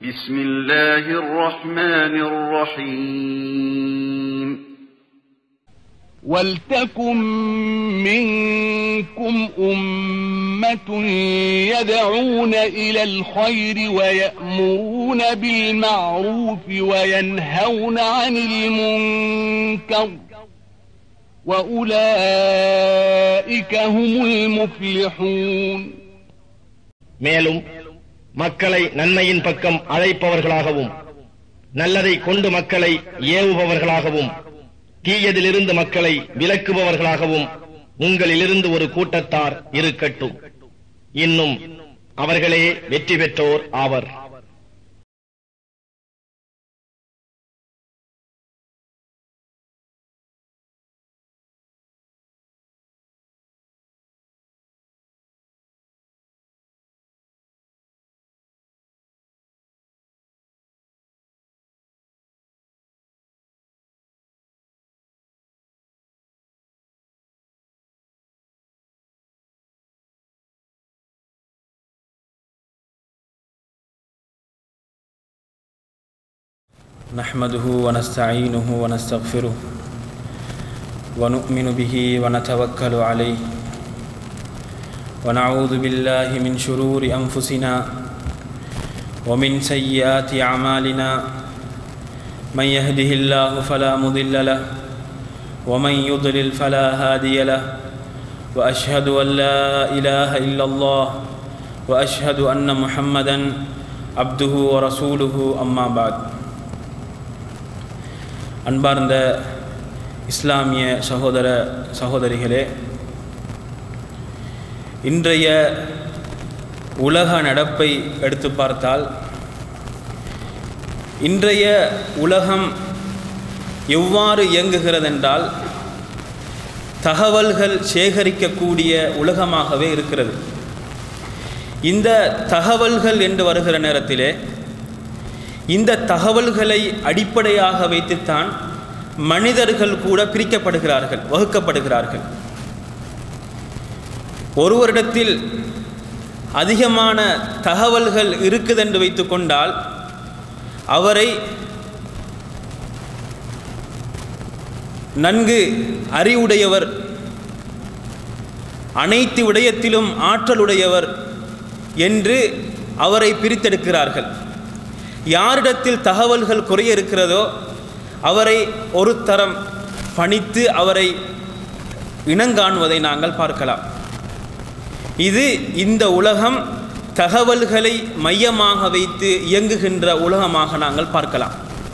بسم الله الرحمن الرحيم ولتكن منكم أمة يدعون إلى الخير ويأمرون بالمعروف وينهون عن المنكر وأولئك هم المفلحون மேலும் மக்களை நன்மையின் பக்கம் அழைப்பவர்களாகவும் நல்லதை கொண்டு மக்களை ஏவுபவர்களாகவும் தீயதிலிருந்து மக்களை விலக்குபவர்களாகவும் உங்களிலிருந்து ஒரு கூட்டத்தார் இருக்கட்டும் இன்னும் அவர்களே வெற்றி பெற்றோர் ஆவர் نحمده ونستعينه ونستغفره ونؤمن به ونتوكل عليه ونعوذ بالله من شرور أنفسنا ومن سيئات أعمالنا من يهده الله فلا مضل له ومن يضلل فلا هادي له وأشهد أن لا إله إلا الله وأشهد أن محمدا عبده ورسوله أما بعد அன்பார்ந்த இஸ்லாமிய சகோதர சகோதரிகளே இன்றைய உலக நடப்பை எடுத்து பார்த்தால் இன்றைய உலகம் எவ்வாறு இயங்குகிறதென்றால் தகவல்கள் சேகரிக்கக்கூடிய உலகமாகவே இருக்கிறது இந்த தகவல்கள் என்று வருகிற நேரத்திலே இந்த தகவல்களை அடிப்படையாக வைத்துத்தான் மனிதர்கள் கூட பிரிக்கப்படுகிறார்கள் வகுக்கப்படுகிறார்கள் ஒருவரிடத்தில் அதிகமான தகவல்கள் இருக்குது என்று வைத்துக்கொண்டால் அவரை நன்கு அறிவுடையவர் அனைத்து விடயத்திலும் ஆற்றலுடையவர் என்று அவரை பிரித்தெடுக்கிறார்கள் யாரிடத்தில் தகவல்கள் குறைய இருக்கிறதோ அவரை ஒரு தரம் பணித்து அவரை இனங்காணுவதை நாங்கள் பார்க்கலாம் இது இந்த உலகம் தகவல்களை மையமாக வைத்து இயங்குகின்ற உலகமாக நாங்கள் பார்க்கலாம்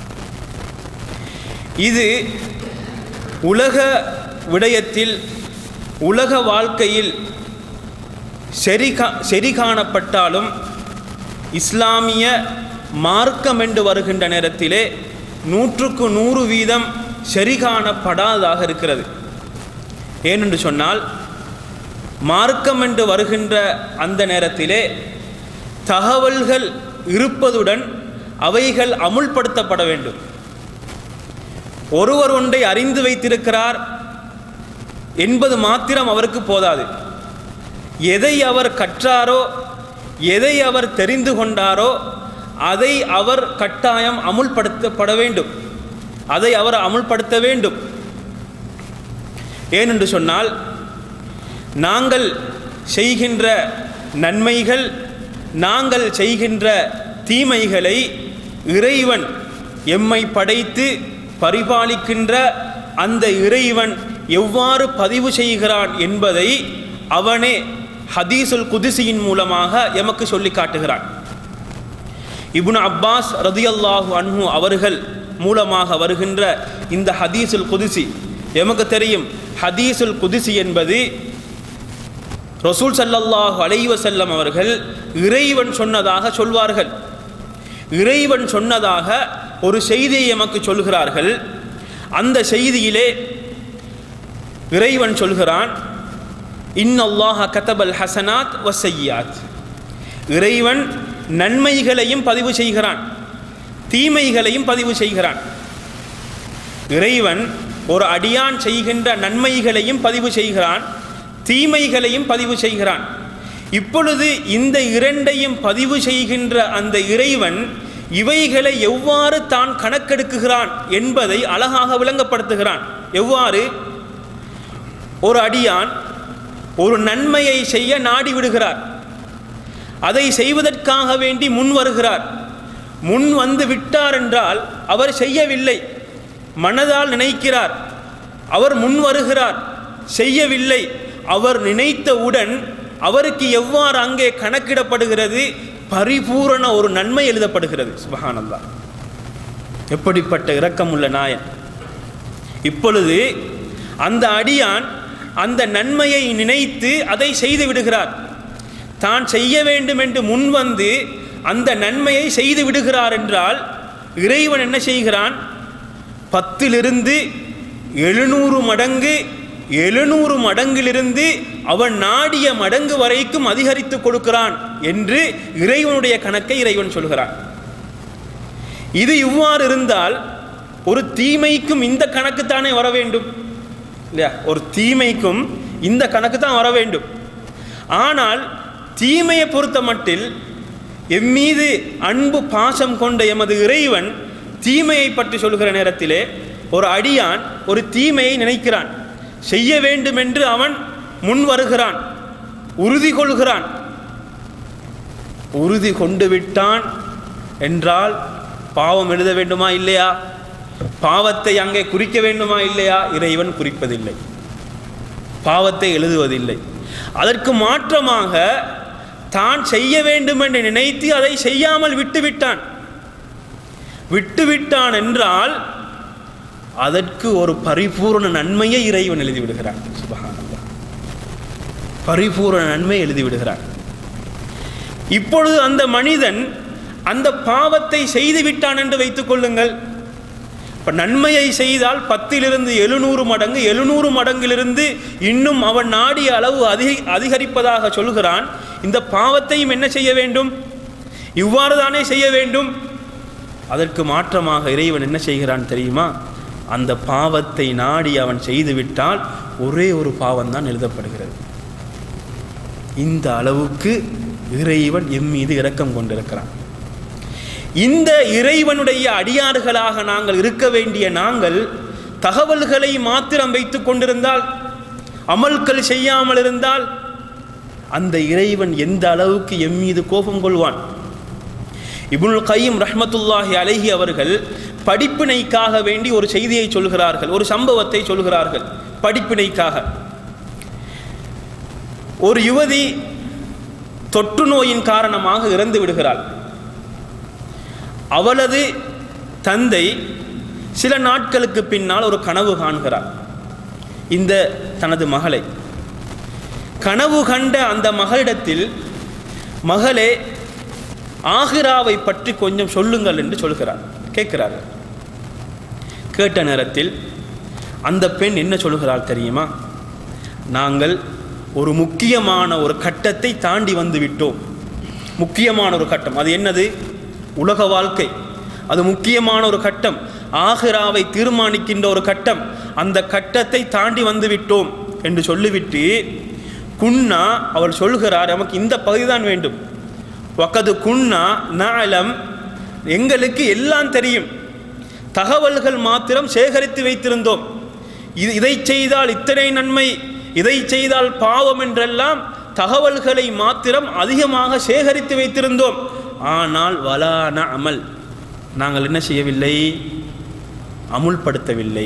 இது உலக விடயத்தில் உலக வாழ்க்கையில் சரி சரி காணப்பட்டாலும் இஸ்லாமிய மார்க்கம் என்று வருகின்ற நேரத்திலே நூற்றுக்கு நூறு வீதம் சரி காணப்படாததாக இருக்கிறது ஏனென்று சொன்னால் மார்க்கம் என்று வருகின்ற அந்த நேரத்திலே தகவல்கள் இருப்பதுடன் அவைகள் அமுல்படுத்தப்பட வேண்டும் ஒருவர் ஒன்றை அறிந்து வைத்திருக்கிறார் என்பது மாத்திரம் அவருக்கு போதாது எதை அவர் கற்றாரோ எதை அவர் தெரிந்து கொண்டாரோ அதை அவர் கட்டாயம் அமுல்படுத்தப்பட வேண்டும் அதை அவர் அமுல்படுத்த வேண்டும் ஏனென்று சொன்னால் நாங்கள் செய்கின்ற நன்மைகள் நாங்கள் செய்கின்ற தீமைகளை இறைவன் எம்மை படைத்து பரிபாலிக்கின்ற அந்த இறைவன் எவ்வாறு பதிவு செய்கிறான் என்பதை அவனே ஹதீசுல் குதிசியின் மூலமாக எமக்கு சொல்லி காட்டுகிறான் இப்னு அப்பாஸ் ரதியல்லாஹு அன்ஹு அவர்கள் மூலமாக வருகின்ற இந்த ஹதீசுல் குதிசி எமக்கு தெரியும் ஹதீசுல் குதிசி என்பது ரசூல் சல்லல்லாஹு அலைவசல்லம் அவர்கள் இறைவன் சொன்னதாக சொல்வார்கள் இறைவன் சொன்னதாக ஒரு செய்தியை எமக்கு சொல்கிறார்கள் அந்த செய்தியிலே இறைவன் சொல்கிறான் இன்னல்லாஹ கதபல் ஹசனாத் வசையாத் இறைவன் நன்மைகளையும் பதிவு செய்கிறான் தீமைகளையும் பதிவு செய்கிறான் இறைவன் ஒரு அடியான் செய்கின்ற நன்மைகளையும் பதிவு செய்கிறான் தீமைகளையும் பதிவு செய்கிறான் இப்பொழுது இந்த இரண்டையும் பதிவு செய்கின்ற அந்த இறைவன் இவைகளை எவ்வாறு தான் கணக்கெடுக்குகிறான் என்பதை அழகாக விளங்கப்படுத்துகிறான் எவ்வாறு ஒரு அடியான் ஒரு நன்மையை செய்ய நாடி விடுகிறார் அதை செய்வதற்காக வேண்டி முன் வருகிறார் முன் வந்து விட்டார் என்றால் அவர் செய்யவில்லை மனதால் நினைக்கிறார் அவர் முன் வருகிறார் செய்யவில்லை அவர் நினைத்தவுடன் அவருக்கு எவ்வாறு அங்கே கணக்கிடப்படுகிறது பரிபூரண ஒரு நன்மை எழுதப்படுகிறது சுபஹானல்லா எப்படிப்பட்ட இரக்கமுள்ள நாயன் இப்பொழுது அந்த அடியான் அந்த நன்மையை நினைத்து அதை செய்து விடுகிறார் தான் செய்ய வேண்டும் என்று முன் வந்து அந்த நன்மையை செய்து விடுகிறார் என்றால் இறைவன் என்ன செய்கிறான் பத்திலிருந்து எழுநூறு மடங்கு எழுநூறு மடங்கிலிருந்து அவன் நாடிய மடங்கு வரைக்கும் அதிகரித்து கொடுக்கிறான் என்று இறைவனுடைய கணக்கை இறைவன் சொல்கிறான் இது இவ்வாறு இருந்தால் ஒரு தீமைக்கும் இந்த கணக்கு தானே வர வேண்டும் இல்லையா ஒரு தீமைக்கும் இந்த கணக்கு தான் வர வேண்டும் ஆனால் தீமையை பொறுத்த மட்டில் எம்மீது அன்பு பாசம் கொண்ட எமது இறைவன் தீமையை பற்றி சொல்கிற நேரத்திலே ஒரு அடியான் ஒரு தீமையை நினைக்கிறான் செய்ய வேண்டும் என்று அவன் முன் வருகிறான் உறுதி கொள்கிறான் உறுதி கொண்டு விட்டான் என்றால் பாவம் எழுத வேண்டுமா இல்லையா பாவத்தை அங்கே குறிக்க வேண்டுமா இல்லையா இறைவன் குறிப்பதில்லை பாவத்தை எழுதுவதில்லை அதற்கு மாற்றமாக தான் செய்ய வேண்டும் என்று நினைத்து அதை செய்யாமல் விட்டுவிட்டான் விட்டுவிட்டான் என்றால் அதற்கு ஒரு பரிபூர்ண நன்மையை இறைவன் எழுதி விடுகிறான் சுபஹானல்லாஹ் பரிபூர்ண நன்மை எழுதி விடுகிறான் இப்பொழுது அந்த மனிதன் அந்த பாவத்தை செய்து விட்டான் என்று வைத்துக் கொள்ளுங்கள் இப்போ நன்மையை செய்தால் பத்திலிருந்து எழுநூறு மடங்கு எழுநூறு மடங்கிலிருந்து இன்னும் அவன் நாடிய அளவு அதிக அதிகரிப்பதாக சொல்கிறான் இந்த பாவத்தையும் என்ன செய்ய வேண்டும் இவ்வாறு தானே செய்ய வேண்டும் அதற்கு மாற்றமாக இறைவன் என்ன செய்கிறான் தெரியுமா அந்த பாவத்தை நாடி அவன் செய்துவிட்டால் ஒரே ஒரு பாவம் தான் எழுதப்படுகிறது இந்த அளவுக்கு இறைவன் எம் மீது இரக்கம் கொண்டிருக்கிறான் இந்த இறைவனுடைய அடியார்களாக நாங்கள் இருக்க வேண்டிய நாங்கள் தகவல்களை மாத்திரம் வைத்துக் கொண்டிருந்தால் அமல்கள் செய்யாமல் இருந்தால் அந்த இறைவன் எந்த அளவுக்கு எம் மீது கோபம் கொள்வான் இபுல் கையும் ரஹ்மத்துல்லாஹி அலைஹி அவர்கள் படிப்பினைக்காக வேண்டி ஒரு செய்தியை சொல்கிறார்கள் ஒரு சம்பவத்தை சொல்கிறார்கள் படிப்பினைக்காக ஒரு யுவதி தொற்று நோயின் காரணமாக இறந்து விடுகிறாள் அவளது தந்தை சில நாட்களுக்கு பின்னால் ஒரு கனவு காண்கிறார் இந்த தனது மகளை கனவு கண்ட அந்த மகளிடத்தில் மகளே ஆகிராவை பற்றி கொஞ்சம் சொல்லுங்கள் என்று சொல்கிறார் கேட்கிறார் கேட்ட நேரத்தில் அந்த பெண் என்ன சொல்கிறாள் தெரியுமா நாங்கள் ஒரு முக்கியமான ஒரு கட்டத்தை தாண்டி வந்து விட்டோம் முக்கியமான ஒரு கட்டம் அது என்னது உலக வாழ்க்கை அது முக்கியமான ஒரு கட்டம் ஆகிராவை தீர்மானிக்கின்ற ஒரு கட்டம் அந்த கட்டத்தை தாண்டி வந்து விட்டோம் என்று சொல்லிவிட்டு குன்னா அவள் சொல்கிறார் நமக்கு இந்த பகுதி தான் வேண்டும் வக்கது குன்னா நாளம் எங்களுக்கு எல்லாம் தெரியும் தகவல்கள் மாத்திரம் சேகரித்து வைத்திருந்தோம் இது இதை செய்தால் இத்தனை நன்மை இதை செய்தால் பாவம் என்றெல்லாம் தகவல்களை மாத்திரம் அதிகமாக சேகரித்து வைத்திருந்தோம் ஆனால் வலான அமல் நாங்கள் என்ன செய்யவில்லை அமுல்படுத்தவில்லை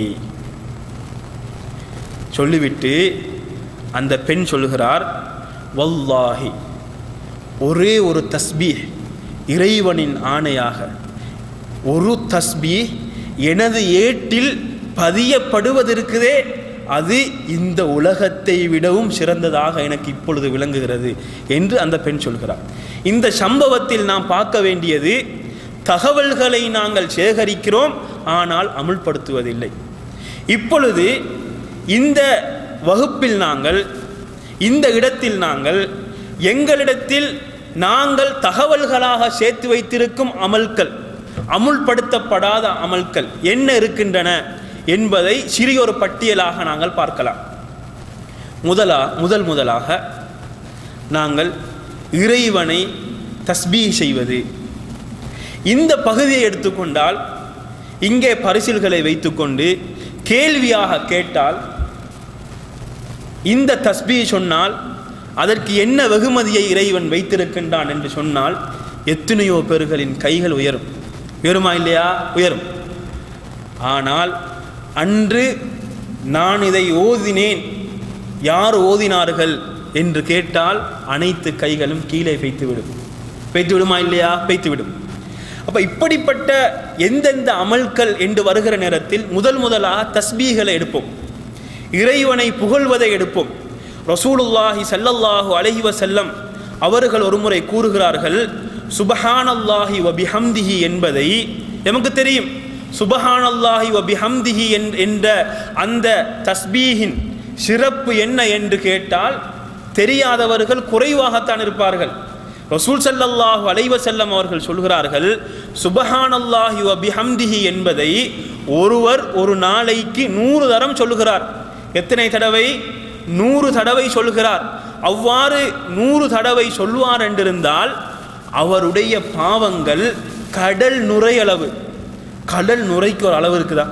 சொல்லிவிட்டு அந்த பெண் சொல்கிறார் வல்லாஹி ஒரே ஒரு தஸ்பீஹ் இறைவனின் ஆணையாக ஒரு தஸ்பீஹ் எனது ஏட்டில் பதியப்படுவதற்குதே அது இந்த உலகத்தை விடவும் சிறந்ததாக எனக்கு இப்பொழுது விளங்குகிறது என்று அந்த பெண் சொல்கிறார் இந்த சம்பவத்தில் நாம் பார்க்க வேண்டியது தகவல்களை நாங்கள் சேகரிக்கிறோம் ஆனால் அமுல்படுத்துவதில்லை இப்பொழுது இந்த வகுப்பில் நாங்கள் இந்த இடத்தில் நாங்கள் எங்களிடத்தில் நாங்கள் தகவல்களாக சேர்த்து வைத்திருக்கும் அமல்கள் அமுல்படுத்தப்படாத அமல்கள் என்ன இருக்கின்றன என்பதை சிறியொரு பட்டியலாக நாங்கள் பார்க்கலாம் முதலா முதல் முதலாக நாங்கள் இறைவனை தஸ்பீ செய்வது இந்த பகுதியை எடுத்துக்கொண்டால் இங்கே பரிசில்களை வைத்துக்கொண்டு கேள்வியாக கேட்டால் இந்த தஸ்பீ சொன்னால் அதற்கு என்ன வெகுமதியை இறைவன் வைத்திருக்கின்றான் என்று சொன்னால் எத்தனையோ பேர்களின் கைகள் உயரும் உயருமா இல்லையா உயரும் ஆனால் அன்று நான் இதை ஓதினேன் யார் ஓதினார்கள் என்று கேட்டால் அனைத்து கைகளும் கீழே வைத்துவிடும் வைத்து விடுமா இல்லையா வைத்து விடும் அப்ப இப்படிப்பட்ட எந்தெந்த அமல்கள் என்று வருகிற நேரத்தில் முதல் முதலாக தஸ்பீகளை எடுப்போம் இறைவனை புகழ்வதை எடுப்போம் ரசூலுல்லாஹி ஸல்லல்லாஹு அலைஹி வஸல்லம் அவர்கள் ஒருமுறை கூறுகிறார்கள் சுபஹானல்லாஹி வ பிஹம்திஹி என்பதை நமக்கு தெரியும் சுபஹானல்லாஹி வ பிஹம்திஹி என்- என்ற அந்த தஸ்பீஹின் சிறப்பு என்ன என்று கேட்டால் தெரியாதவர்கள் குறைவாகத்தான் இருப்பார்கள் ரசூல் ஸல்லல்லாஹு அலைஹி வஸல்லம் அவர்கள் சொல்கிறார்கள் சுபஹானல்லாஹி வ பிஹம்திஹி என்பதை ஒருவர் ஒரு நாளைக்கு நூறு தரம் சொல்லுகிறார் எத்தனை தடவை நூறு தடவை சொல்கிறார் அவ்வாறு நூறு தடவை சொல்வார் என்றிருந்தால் அவருடைய பாவங்கள் கடல் நுரையளவு கடல் நுரைக்கு ஒரு அளவு இருக்குதா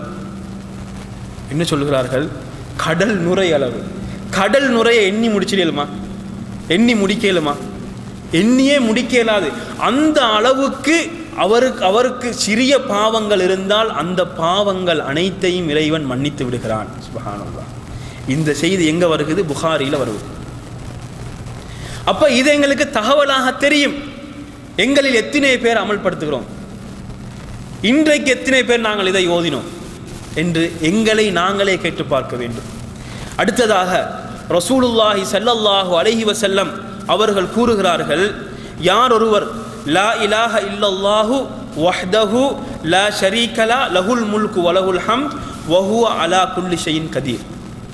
என்ன சொல்லுகிறார்கள் கடல் நுரை அளவு கடல் நுரையை எண்ணி முடிச்சிடலுமா எண்ணி முடிக்கலுமா எண்ணியே முடிக்க இயலாது அந்த அளவுக்கு அவருக்கு அவருக்கு சிறிய பாவங்கள் இருந்தால் அந்த பாவங்கள் அனைத்தையும் இறைவன் மன்னித்து விடுகிறான் சுபஹானல்லாஹ் இந்த செய்தி எங்க வருகிறது புகாரியில் வருவது அப்ப இது எங்களுக்கு தகவலாக தெரியும் எங்களில் எத்தனை பேர் அமல்படுத்துகிறோம் இன்றைக்கு எத்தனை பேர் நாங்கள் இதை ஓதினோம் என்று எங்களை நாங்களே கேட்டு பார்க்க வேண்டும் அடுத்ததாக ரசூலுல்லாஹி ஸல்லல்லாஹு அலைஹி வஸல்லம் அவர்கள் கூறுகிறார்கள் யார் ஒருவர் லா இலாஹ இல்லல்லாஹு வஹ்தஹு லா ஷரீகலா லஹுல் முல்கு வலஹுல் ஹம்த் வஹுவ அலா குல்லி ஷையின் கதீர்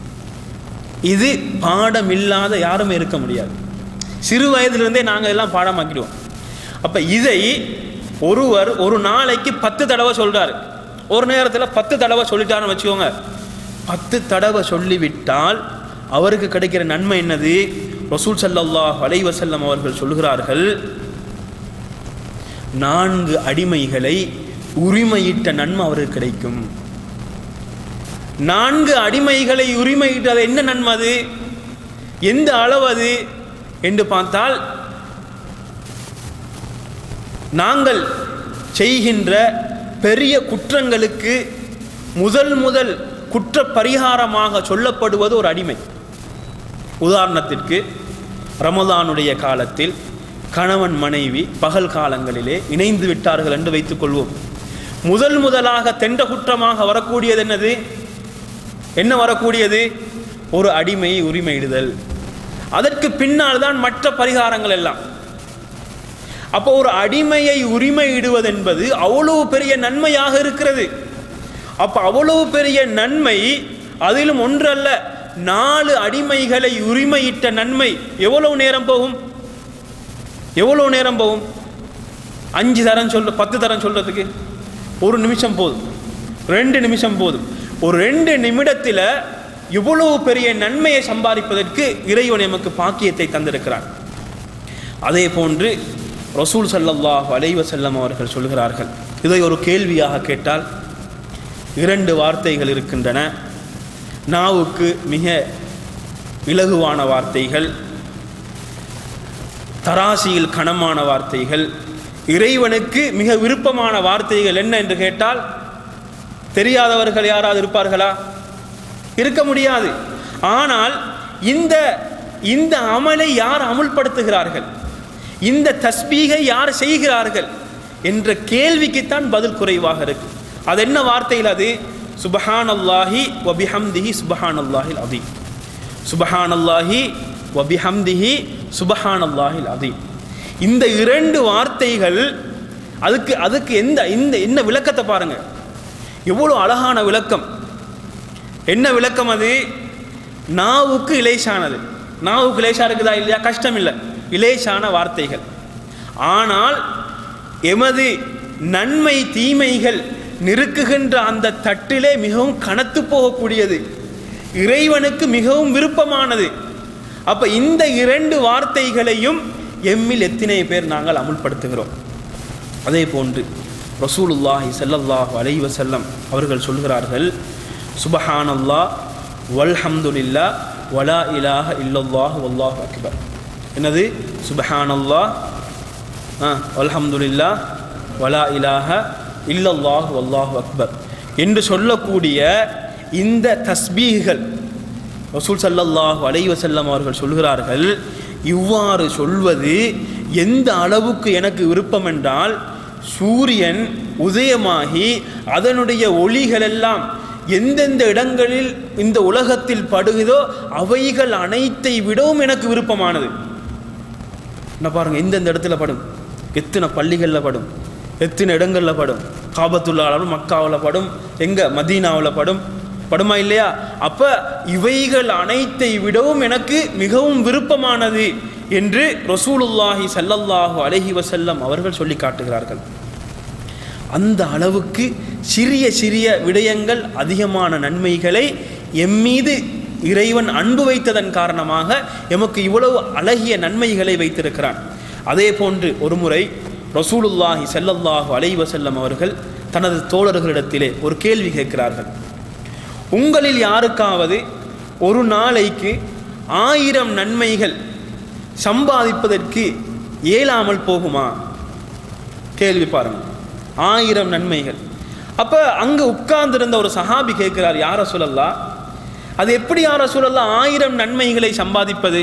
இது பாடம் இல்லாத யாருமே இருக்க முடியாது சிறு வயதிலிருந்தே நாங்கள் எல்லாம் பாடமாக்கிடுவோம் அப்போ இதை ஒருவர் ஒரு நாளைக்கு பத்து தடவை சொல்றாரு ஒரு நேரத்தில் பத்து தடவை சொல்லிட்டாருன்னு வச்சுக்கோங்க பத்து தடவை சொல்லிவிட்டால் அவருக்கு கிடைக்கிற நன்மை என்னது ரசூல் ஸல்லல்லாஹு அலைஹி வஸல்லம் அவர்கள் சொல்கிறார்கள் நான்கு அடிமைகளை உரிமையிட்ட நன்மை அவருக்கு கிடைக்கும் நான்கு அடிமைகளை உரிமையிட்டது என்ன நன்மை அது எந்த அளவு அது என்று பார்த்தால் நாங்கள் செய்கின்ற பெரிய குற்றங்களுக்கு முதல் முதல் குற்ற பரிகாரமாக சொல்லப்படுவது ஒரு அடிமை உதாரணத்திற்கு ரமதானுடைய காலத்தில் கணவன் மனைவி பகல் காலங்களிலே இணைந்து விட்டார்கள் என்று வைத்துக் கொள்வோம் முதல் முதலாக தெண்ட குற்றமாக வரக்கூடியது என்னது என்ன வரக்கூடியது ஒரு அடிமையை உரிமையிடுதல் அதற்கு பின்னால் தான் மற்ற பரிகாரங்கள் எல்லாம் அப்போ ஒரு அடிமையை உரிமையிடுவது என்பது அவ்வளவு பெரிய நன்மையாக இருக்கிறது அப்போ அவ்வளவு பெரிய நன்மை அதிலும் ஒன்றல்ல நாலு அடிமைகளை உரிமையிட்ட நன்மை எவ்வளவு நேரம் போகும் எவ்வளவு நேரம் போகும் அஞ்சு தரம் சொல்ற பத்து தரம் சொல்றதுக்கு ஒரு நிமிஷம் போதும் ரெண்டு நிமிஷம் போதும் ஒரு ரெண்டு நிமிடத்தில் இவ்வளவு பெரிய நன்மையை சம்பாதிப்பதற்கு இறைவன் எமக்கு பாக்கியத்தை தந்திருக்கிறான் அதே போன்று ரசூல் ஸல்லல்லாஹு அலைஹி வஸல்லம் அவர்கள் சொல்கிறார்கள் இதை ஒரு கேள்வியாக கேட்டால் இரண்டு வார்த்தைகள் இருக்கின்றன நாவுக்கு மிக இலகுவான வார்த்தைகள் தராசியில் கனமான வார்த்தைகள் இறைவனுக்கு மிக விருப்பமான வார்த்தைகள் என்ன என்று கேட்டால் தெரியாதவர்கள் யாராவது இருப்பார்களா இருக்க முடியாது ஆனால் இந்த இந்த அமலை யார் அமுல்படுத்துகிறார்கள் இந்த தஸ்பீகை யார் செய்கிறார்கள் என்ற கேள்விக்குத்தான் பதில் குறைவாக இருக்கு அது என்ன வார்த்தையில் அது சுபஹான் அல்லாஹி வபிஹம்திஹி சுபஹான் அல்லாஹில் அதீம் சுபஹான் அல்லாஹி வபிஹம்திஹி சுபஹான் அல்லாஹில் அதீம் இந்த இரண்டு வார்த்தைகள் அதுக்கு அதுக்கு எந்த இந்த என்ன விளக்கத்தை பாருங்க எவ்வளோ அழகான விளக்கம் என்ன விளக்கம் அது நாவுக்கு இலேசானது நாவுக்கு இலேசா இருக்குதா இல்லையா கஷ்டம் இல்லை இலேசான வார்த்தைகள் ஆனால் எமது நன்மை தீமைகள் நெருக்குகின்ற அந்த தட்டிலே மிகவும் கனத்து போகக்கூடியது இறைவனுக்கு மிகவும் விருப்பமானது அப்ப இந்த இரண்டு வார்த்தைகளையும் எம்மில் எத்தனை பேர் நாங்கள் அமுல்படுத்துகிறோம் அதே போன்று ரசூலுல்லாஹி ஸல்லல்லாஹு அலைஹி வஸல்லம் அவர்கள் சொல்கிறார்கள் சுபஹானல்லா வல்ஹம்துலில்லா வலா இலாஹ இல்லல்லாஹ் வல்லாஹு அக்பர் என்னது சுபஹானல்லா ஆ அல்ஹம்துலில்லா வலா இலாஹ இல்லல்லாஹ் வல்லாஹு அக்பர் என்று சொல்லக்கூடிய இந்த தஸ்பீகள் ரசூல் ஸல்லல்லாஹு அலைஹி வஸல்லம் அவர்கள் சொல்கிறார்கள் இவ்வாறு சொல்வது எந்த அளவுக்கு எனக்கு விருப்பம் என்றால் சூரியன் உதயமாகி அதனுடைய ஒளிகளெல்லாம் எந்தெந்த இடங்களில் இந்த உலகத்தில் படுகுதோ அவைகள் அனைத்தை விடவும் எனக்கு விருப்பமானது என்ன பாருங்க எந்தெந்த இடத்துல படும் எத்தனை பள்ளிகளில் படும் எத்தனை இடங்களில் படும் காபத்துள்ளாவில் மக்காவில் படும் எங்க மதீனாவில் படும் படுமா இல்லையா அப்ப இவைகள் அனைத்தை விடவும் எனக்கு மிகவும் விருப்பமானது என்று ரசூலுல்லாஹி ஸல்லல்லாஹு அலைஹி வஸல்லம் அவர்கள் சொல்லி காட்டுகிறார்கள் அந்த அளவுக்கு சிறிய சிறிய விடயங்கள் அதிகமான நன்மைகளை எம்மீது இறைவன் அன்பு வைத்ததன் காரணமாக எமக்கு இவ்வளவு அழகிய நன்மைகளை வைத்திருக்கிறான் அதே போன்று ஒருமுறை ரசூலுல்லாஹி ஸல்லல்லாஹு அலைஹி வஸல்லம் அவர்கள் தனது தோழர்களிடத்திலே ஒரு கேள்வி கேட்கிறார்கள் உங்களில் யாருக்காவது ஒரு நாளைக்கு ஆயிரம் நன்மைகள் சம்பாதிப்பதற்கு இயலாமல் போகுமா கேள்வி பாருங்க ஆயிரம் நன்மைகள் அப்ப அங்க உட்கார்ந்திருந்த ஒரு சஹாபி கேட்கிறார் யார சொல்லலாம் அது எப்படி யார சொல்லலாம் ஆயிரம் நன்மைகளை சம்பாதிப்பது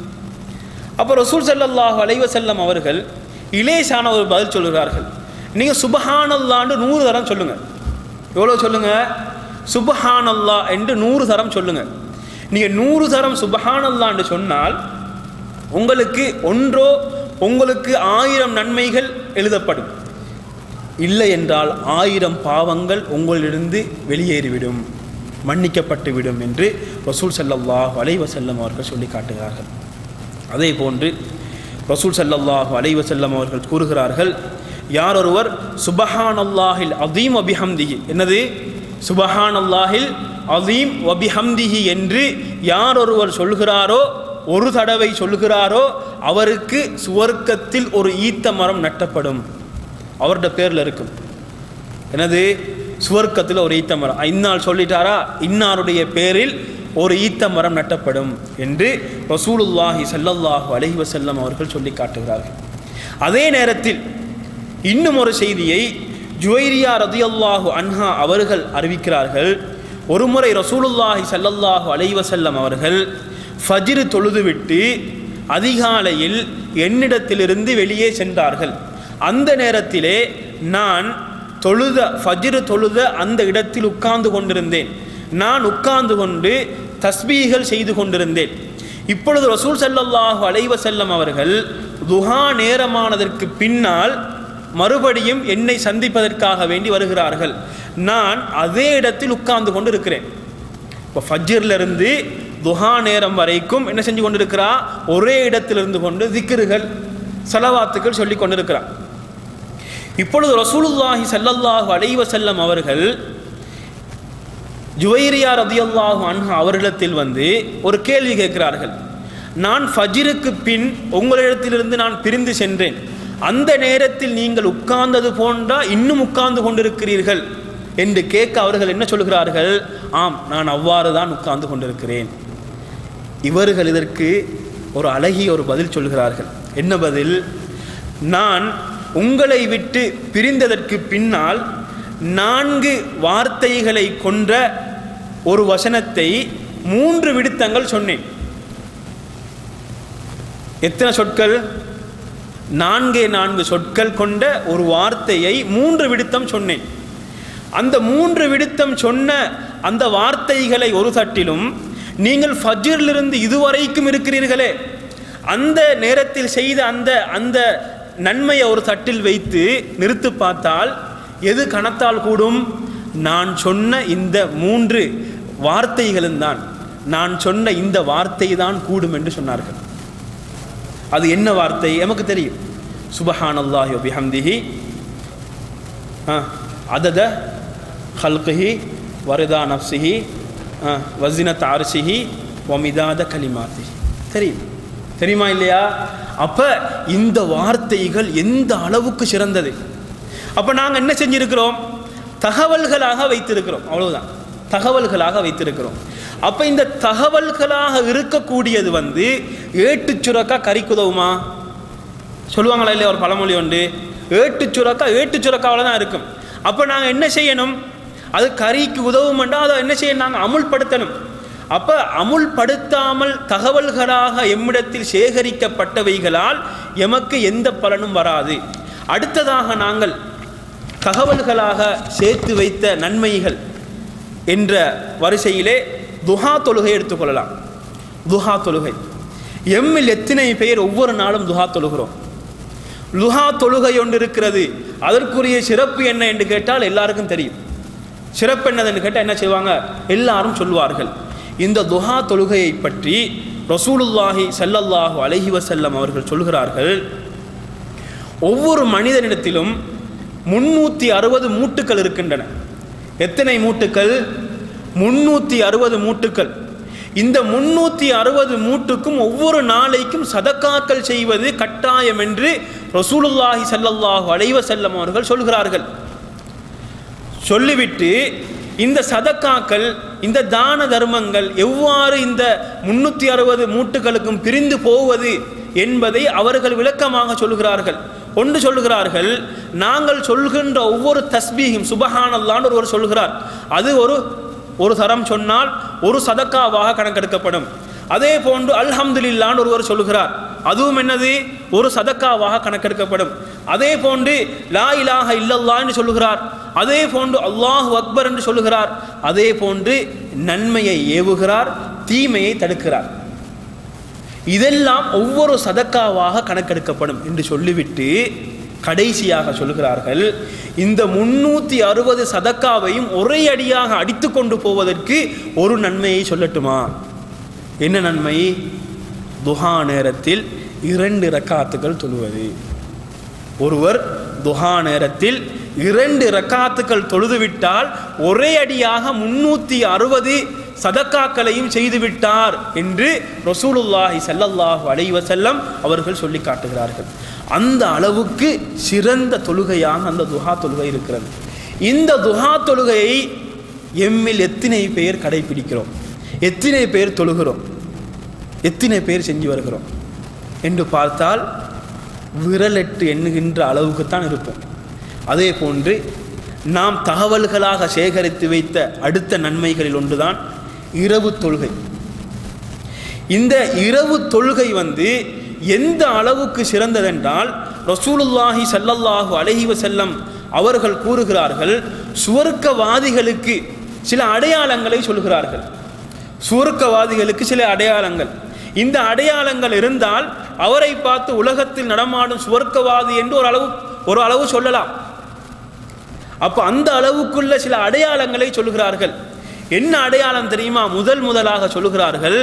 அப்போ ரசூல் ஸல்லல்லாஹு அலைஹி வஸல்லம் அவர்கள் இலேசான ஒரு பதில் சொல்கிறார்கள் நீங்க சுபஹானல்லான்னு நூறு தரம் சொல்லுங்க எவ்வளோ சொல்லுங்க சுபஹானல்லா என்று நூறு தரம் சொல்லுங்க நீங்க நூறு தரம் சுபஹானல்லான்னு சொன்னால் உங்களுக்கு ஒன்றோ உங்களுக்கு ஆயிரம் நன்மைகள் எழுதப்படும் இல்லை என்றால் ஆயிரம் பாவங்கள் உங்களிலிருந்து வெளியேறிவிடும் மன்னிக்கப்பட்டு விடும் என்று ரசூல் ஸல்லல்லாஹு அலைஹி வஸல்லம் அவர்கள் சொல்லி காட்டுகிறார்கள் அதே போன்று ரசூல் ஸல்லல்லாஹு அலைஹி வஸல்லம் அவர்கள் கூறுகிறார்கள் யார் ஒருவர் சுபஹான் அல்லாஹில் அதீம் அபிஹம்திஹி என்னது சுபஹான் அல்லாஹில் அதீம் வபிஹம்திஹி என்று யார் ஒருவர் சொல்கிறாரோ ஒரு தடவை சொல்கிறாரோ அவருக்கு சுவர்க்கத்தில் ஒரு ஈத்த மரம் நட்டப்படும் அவருடைய பேரில் இருக்கும் எனது சுவர்க்கத்தில் ஒரு ஈத்த மரம் இந்நாள் சொல்லிட்டாரா இன்னாருடைய பேரில் ஒரு ஈத்த மரம் நட்டப்படும் என்று ரசூலுல்லாஹி ஸல்லல்லாஹு அலைஹி வஸல்லம் அவர்கள் சொல்லி காட்டுகிறார்கள் அதே நேரத்தில் இன்னும் ஒரு செய்தியை ஜுவைரியா ரதியல்லாஹு அன்ஹா அவர்கள் அறிவிக்கிறார்கள் ஒருமுறை ரசூலுல்லாஹி ஸல்லல்லாஹு அலைஹி வஸல்லம் அவர்கள் ஃபஜ்ர் தொழுதுவிட்டு அதிகாலையில் என்னிடத்திலிருந்து வெளியே சென்றார்கள் அந்த நேரத்திலே நான் தொழுத ஃபஜ்ர் தொழுத அந்த இடத்தில் உட்கார்ந்து கொண்டிருந்தேன் நான் உட்கார்ந்து கொண்டு தஸ்பீகள் செய்து கொண்டிருந்தேன் இப்பொழுது ரசூல் ஸல்லல்லாஹு அலைஹி வஸல்லம் அவர்கள் துஹா நேரமானதற்கு பின்னால் மறுபடியும் என்னை சந்திப்பதற்காக வேண்டி வருகிறார்கள் நான் அதே இடத்தில் உட்கார்ந்து கொண்டு இருக்கிறேன் இப்போ ஃபஜ்ர்ல இருந்து துஹா நேரம் வரைக்கும் என்ன செஞ்சு கொண்டிருக்கிறா ஒரே இடத்தில் இருந்து கொண்டு திக்ருகள் சலவாத்துக்கள் சொல்லி கொண்டிருக்கிறார் இப்பொழுது ரசூலுல்லாஹி ஸல்லல்லாஹு அலைஹி வஸல்லம் அவர்கள் ஜுவைரியா ரதியல்லாஹு அன்ஹா அவர்களிடத்தில் வந்து ஒரு கேள்வி கேட்கிறார்கள் நான் ஃபஜ்ருக்கு பின் உங்களிடத்திலிருந்து நான் பிரிந்து சென்றேன் அந்த நேரத்தில் நீங்கள் உட்கார்ந்தது போன்றா இன்னும் உட்கார்ந்து கொண்டிருக்கிறீர்கள் என்று கேட்க அவர்கள் என்ன சொல்கிறார்கள் ஆம் நான் அவ்வாறு தான் உட்கார்ந்து கொண்டிருக்கிறேன் இவர்கள் இதற்கு ஒரு அழகிய ஒரு பதில் சொல்கிறார்கள் என்ன பதில் நான் உங்களை விட்டு பிரிந்ததற்கு பின்னால் நான்கு வார்த்தைகளை கொன்ற ஒரு வசனத்தை மூன்று விடுத்தங்கள் சொன்னேன் எத்தனை சொற்கள் நான்கே நான்கு சொற்கள் கொண்ட ஒரு வார்த்தையை மூன்று விடுத்தம் சொன்னேன் அந்த மூன்று விடுத்தம் சொன்ன அந்த வார்த்தைகளை ஒரு தட்டிலும் நீங்கள் ஃபஜ்ரிலிருந்து இதுவரைக்கும் இருக்கிறீர்களே அந்த நேரத்தில் செய்த அந்த அந்த நன்மையை ஒரு தட்டில் வைத்து நிறுத்து பார்த்தால் எது கணத்தால் கூடும் நான் சொன்ன இந்த மூன்று வார்த்தைகளும் தான் நான் சொன்ன இந்த வார்த்தை தான் கூடும் என்று சொன்னார்கள் அது என்ன வார்த்தை நமக்கு தெரியும் சுபஹான் அல்லாஹி பிஹம்திஹி அதத ஹல்கிஹி வருதா நப்சிஹி வசினத் அரிசிஹி ஒமிதாத கலிமாத்திஹி தெரியும் தெரியுமா இல்லையா அப்ப இந்த வார்த்தைகள் எந்த அளவுக்கு சிறந்தது அப்போ நாங்கள் என்ன செஞ்சிருக்கிறோம் தகவல்களாக வைத்திருக்கிறோம் அவ்வளவுதான் தகவல்களாக வைத்திருக்கிறோம் அப்போ இந்த தகவல்களாக இருக்கக்கூடியது வந்து ஏட்டு சுரக்கா கறிக்குதவுமா சொல்லுவாங்களா இல்லையா ஒரு பழமொழி உண்டு ஏட்டு சுரக்கா ஏட்டு சுரக்காவில் தான் இருக்கும் அப்போ நாங்கள் என்ன செய்யணும் அது கறிக்கு உதவுமெண்டா அதை என்ன செய்யணும் நாங்கள் அமுல்படுத்தணும் அப்போ அமுல்படுத்தாமல் தகவல்களாக எம்மிடத்தில் சேகரிக்கப்பட்டவைகளால் எமக்கு எந்த பலனும் வராது அடுத்ததாக நாங்கள் தகவல்களாக சேர்த்து வைத்த நன்மைகள் என்ற வரிசையிலே துஹா தொழுகை எடுத்துக்கொள்ளலாம் துஹா தொழுகை எம்மில் எத்தனை பேர் ஒவ்வொரு நாளும் துஹா தொழுகிறோம் லுஹா தொழுகை ஒன்று இருக்கிறது அதற்குரிய சிறப்பு என்ன என்று கேட்டால் எல்லாருக்கும் தெரியும் சிறப்பு என்னதுன்னு கேட்டால் என்ன செய்வாங்க எல்லாரும் சொல்வார்கள் இந்த துஹா தொழுகையை பற்றி ரசூலுல்லாஹி ஸல்லல்லாஹு அலைஹி வஸல்லம் அவர்கள் சொல்கிறார்கள் ஒவ்வொரு மனிதனிடத்திலும் முன்னூற்றி அறுபது மூட்டுக்கள் இருக்கின்றன எத்தனை மூட்டுக்கள் முன்னூற்றி அறுபது மூட்டுக்கள் இந்த முன்னூற்றி அறுபது மூட்டுக்கும் ஒவ்வொரு நாளைக்கும் சதக்காக்கள் செய்வது கட்டாயம் என்று ரசூலுல்லாஹி ஸல்லல்லாஹு அலைஹி வஸல்லம் அவர்கள் சொல்கிறார்கள் சொல்லிவிட்டு இந்த சதக்காக்கள் இந்த தான தர்மங்கள் எவ்வாறு இந்த முன்னூற்றி அறுபது மூட்டுகளுக்கும் பிரிந்து போவது என்பதை அவர்கள் விளக்கமாக சொல்கிறார்கள் ஒன்று சொல்கிறார்கள் நாங்கள் சொல்கின்ற ஒவ்வொரு தஸ்பீகும் சுபஹானல்லான்னு ஒருவர் சொல்கிறார் அது ஒரு ஒரு தரம் சொன்னால் ஒரு சதக்காவாக கணக்கெடுக்கப்படும் அதே போன்று அல்ஹம்துலில்லான்னு ஒருவர் சொல்கிறார் அதுவும் என்னது ஒரு சதக்காவாக கணக்கெடுக்கப்படும் அதே போன்று லா இலாஹ இல்லல்லா என்று சொல்லுகிறார் அதே போன்று அல்லாஹ் அக்பர் என்று சொல்லுகிறார் அதே போன்று நன்மையை ஏவுகிறார் தீமையை தடுக்கிறார் இதெல்லாம் ஒவ்வொரு சதக்காவாக கணக்கெடுக்கப்படும் என்று சொல்லிவிட்டு கடைசியாக சொல்கிறார்கள் இந்த முன்னூற்றி அறுபது சதக்காவையும் ஒரே அடியாக அடித்து கொண்டு போவதற்கு ஒரு நன்மையை சொல்லட்டுமா என்ன நன்மை துஹா நேரத்தில் இரண்டு ரக்காத்துக்கள் தொழுவது ஒருவர் துஹா நேரத்தில் இரண்டு ரக்காத்துக்கள் தொழுதுவிட்டால் ஒரே அடியாக முன்னூற்றி அறுபது சதக்காக்களையும் செய்துவிட்டார் என்று ரசூலுல்லாஹி ஸல்லல்லாஹு அலைஹி வஸல்லம் அவர்கள் சொல்லி காட்டுகிறார்கள் அந்த அளவுக்கு சிறந்த தொழுகையாக அந்த துஹா தொழுகை இருக்கிறது இந்த துஹா தொழுகையை எம்மில் எத்தனை பேர் கடைபிடிக்கிறோம் எத்தனை பேர் தொழுகிறோம் எத்தனை பேர் செஞ்சு வருகிறோம் என்று பார்த்தால் விரலெட்டு எண்ணுகின்ற அளவுக்குத்தான் இருப்போம் அதே போன்று நாம் தகவல்களாக சேகரித்து வைத்த அடுத்த நன்மைகளில் ஒன்றுதான் இரவு தொழுகை இந்த இரவு தொழுகை வந்து எந்த அளவுக்கு சிறந்ததென்றால் ரசூலுல்லாஹி ஸல்லல்லாஹு அலைஹி வஸல்லம் அவர்கள் கூறுகிறார்கள் சுவர்க்கவாதிகளுக்கு சில அடையாளங்களை சொல்கிறார்கள் சுவர்க்கவாதிகளுக்கு சில அடையாளங்கள் இந்த அடையாளங்கள் இருந்தால் அவரை பார்த்து உலகத்தில் நடமாடும் சுவர்க்கவாதி என்று ஒரு அளவு ஒரு அளவு சொல்லலாம் அப்ப அந்த அளவுக்குள்ள சில அடையாளங்களை சொல்கிறார்கள் என்ன அடையாளம் தெரியுமா முதல் முதலாக சொல்கிறார்கள்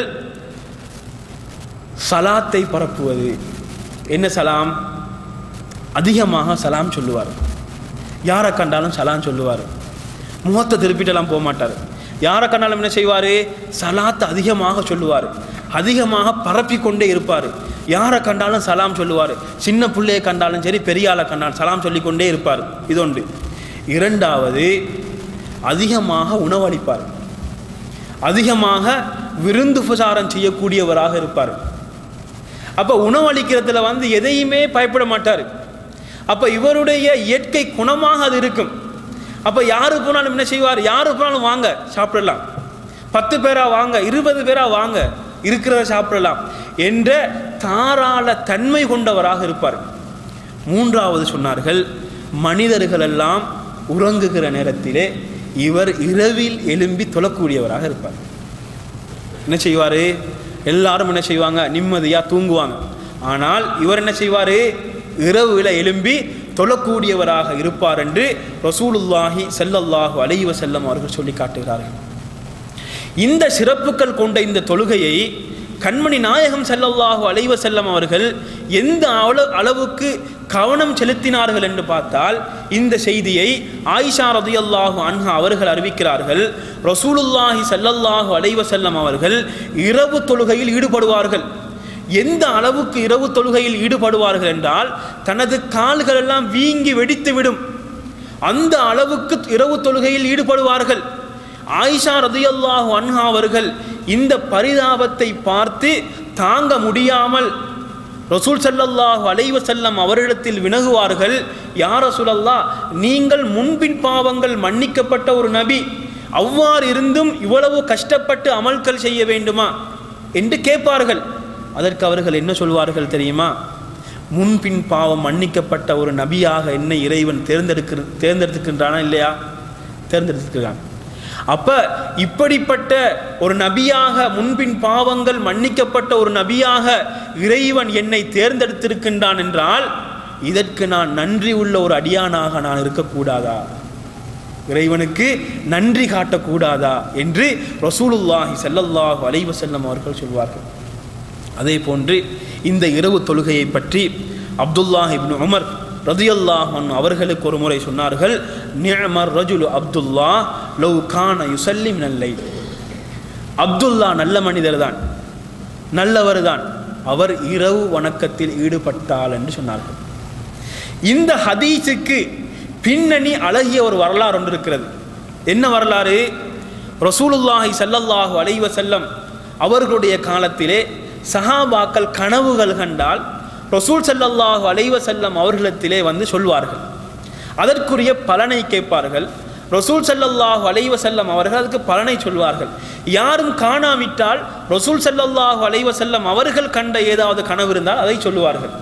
சலாத்தை பரப்புவது என்ன சலாம் அதிகமாக சலாம் சொல்லுவார் யாரை கண்டாலும் சலாம் சொல்லுவார் முகத்தை திருப்பிட்டெல்லாம் போக மாட்டார் யாரை கண்டாலும் என்ன செய்வார் சலாத்தை அதிகமாக சொல்லுவார் அதிகமாக பரப்பி கொண்டே இருப்பார் யாரை கண்டாலும் சலாம் சொல்லுவார் சின்ன பிள்ளையை கண்டாலும் சரி பெரிய ஆளை கண்டாலும் சலாம் சொல்லிக்கொண்டே இருப்பார் இதொன்று இரண்டாவது அதிகமாக உணவளிப்பார் அதிகமாக விருந்து உபசாரம் செய்யக்கூடியவராக இருப்பார் அப்போ உணவளிக்கிறதுல வந்து எதையுமே பயப்பட மாட்டார் அப்போ இவருடைய இயற்கை குணமாக அது இருக்கும் அப்போ யாரு போனாலும் என்ன செய்வார் யாரு போனாலும் வாங்க சாப்பிடலாம் பத்து பேரா வாங்க இருபது பேரா வாங்க இருக்கிறத சாப்பிடலாம் என்ற தாராள தன்மை கொண்டவராக இருப்பார் மூன்றாவது சொன்னார்கள் மனிதர்கள் எல்லாம் உறங்குகிற நேரத்திலே இவர் இரவில் எழும்பி தொழக்கூடியவராக இருப்பார் என்ன செய்வார் எல்லாரும் என்ன செய்வாங்க நிம்மதியாக தூங்குவாங்க ஆனால் இவர் என்ன செய்வார் இரவுல எழும்பி தொழக்கூடியவராக இருப்பார் என்று ரசூலுல்லாஹி ஸல்லல்லாஹு அலைஹி வஸல்லம் அவர்கள் சொல்லி காட்டுகிறார்கள் இந்த சிறப்புகள் கொண்ட இந்த தொழுகையை கண்மணி நாயகம் ஸல்லல்லாஹு அலைஹி வஸல்லம் அவர்கள் எந்த அள அளவுக்கு கவனம் செலுத்தினார்கள் என்று பார்த்தால் இந்த செய்தியை ஆயிஷா ரதியல்லாஹு அன்ஹா அவர்கள் அறிவிக்கிறார்கள் ரசூலுல்லாஹி ஸல்லல்லாஹு அலைஹி வஸல்லம் அவர்கள் இரவு தொழுகையில் ஈடுபடுவார்கள் எந்த அளவுக்கு இரவு தொழுகையில் ஈடுபடுவார்கள் என்றால் தனது கால்கள் எல்லாம் வீங்கி வெடித்து விடும் அந்த அளவுக்கு இரவு தொழுகையில் ஈடுபடுவார்கள் ஆயிஷா ரதியல்லாஹு அன்ஹா அவர்கள் இந்த பரிதாபத்தை பார்த்து தாங்க முடியாமல் ரசூல் ஸல்லல்லாஹு அலைஹி வஸல்லம் அவரிடத்தில் வினகுவார்கள் யார் ரசூலல்லா நீங்கள் முன்பின் பாவங்கள் மன்னிக்கப்பட்ட ஒரு நபி அவ்வாறு இருந்தும் இவ்வளவு கஷ்டப்பட்டு அமல்கள் செய்ய வேண்டுமா என்று கேட்பார்கள் அதற்கு அவர்கள் என்ன சொல்வார்கள் தெரியுமா முன்பின் பாவம் மன்னிக்கப்பட்ட ஒரு நபியாக என்னை இறைவன் தேர்ந்தெடுக்கிற தேர்ந்தெடுக்கின்றானா இல்லையா தேர்ந்தெடுக்கிறான் அப்ப இப்படிப்பட்ட ஒரு நபியாக முன்பின் பாவங்கள் மன்னிக்கப்பட்ட ஒரு நபியாக இறைவன் என்னை தேர்ந்தெடுத்திருக்கின்றான் என்றால் இதற்கு நான் நன்றி உள்ள ஒரு அடியானாக நான் இருக்கக்கூடாதா இறைவனுக்கு நன்றி காட்டக்கூடாதா என்று ரசூலுல்லாஹி ஸல்லல்லாஹு அலைஹி வஸல்லம் அவர்கள் சொல்வார்கள் அதே போன்று இந்த இரவு தொழுகையை பற்றி அப்துல்லாஹ் இப்னு உமர் ரதியல்லாஹ் அவர்களுக்கு ஒரு முறை சொன்னார்கள் நிஅமர் ரஜுலு அப்துல்லா லவ் கான யுசல்லி நல்லை அப்துல்லா நல்ல மனிதர் தான் நல்லவர் தான் அவர் இரவு வணக்கத்தில் ஈடுபட்டால் என்று சொன்னார்கள் இந்த ஹதீஸுக்கு பின்னணி அழகிய ஒரு வரலாறு ஒன்று இருக்கிறது என்ன வரலாறு ரசூலுல்லாஹி ஸல்லல்லாஹு அலைஹி வஸல்லம் அவர்களுடைய காலத்திலே சஹாபாக்கள் கனவுகள் கண்டால் ரசூல் ஸல்லல்லாஹு அலைஹி வஸல்லம் அவர்களிடத்திலே வந்து சொல்வார்கள் அதற்குரிய பலனை கேட்பார்கள் ரசூல் ஸல்லல்லாஹு அலைஹி வஸல்லம் அவர்கள் அதுக்கு பலனை சொல்வார்கள் யாரும் காணாவிட்டால் ரசூல் ஸல்லல்லாஹு அலைஹி வஸல்லம் அவர்கள் கண்ட ஏதாவது கனவு இருந்தால் அதை சொல்லுவார்கள்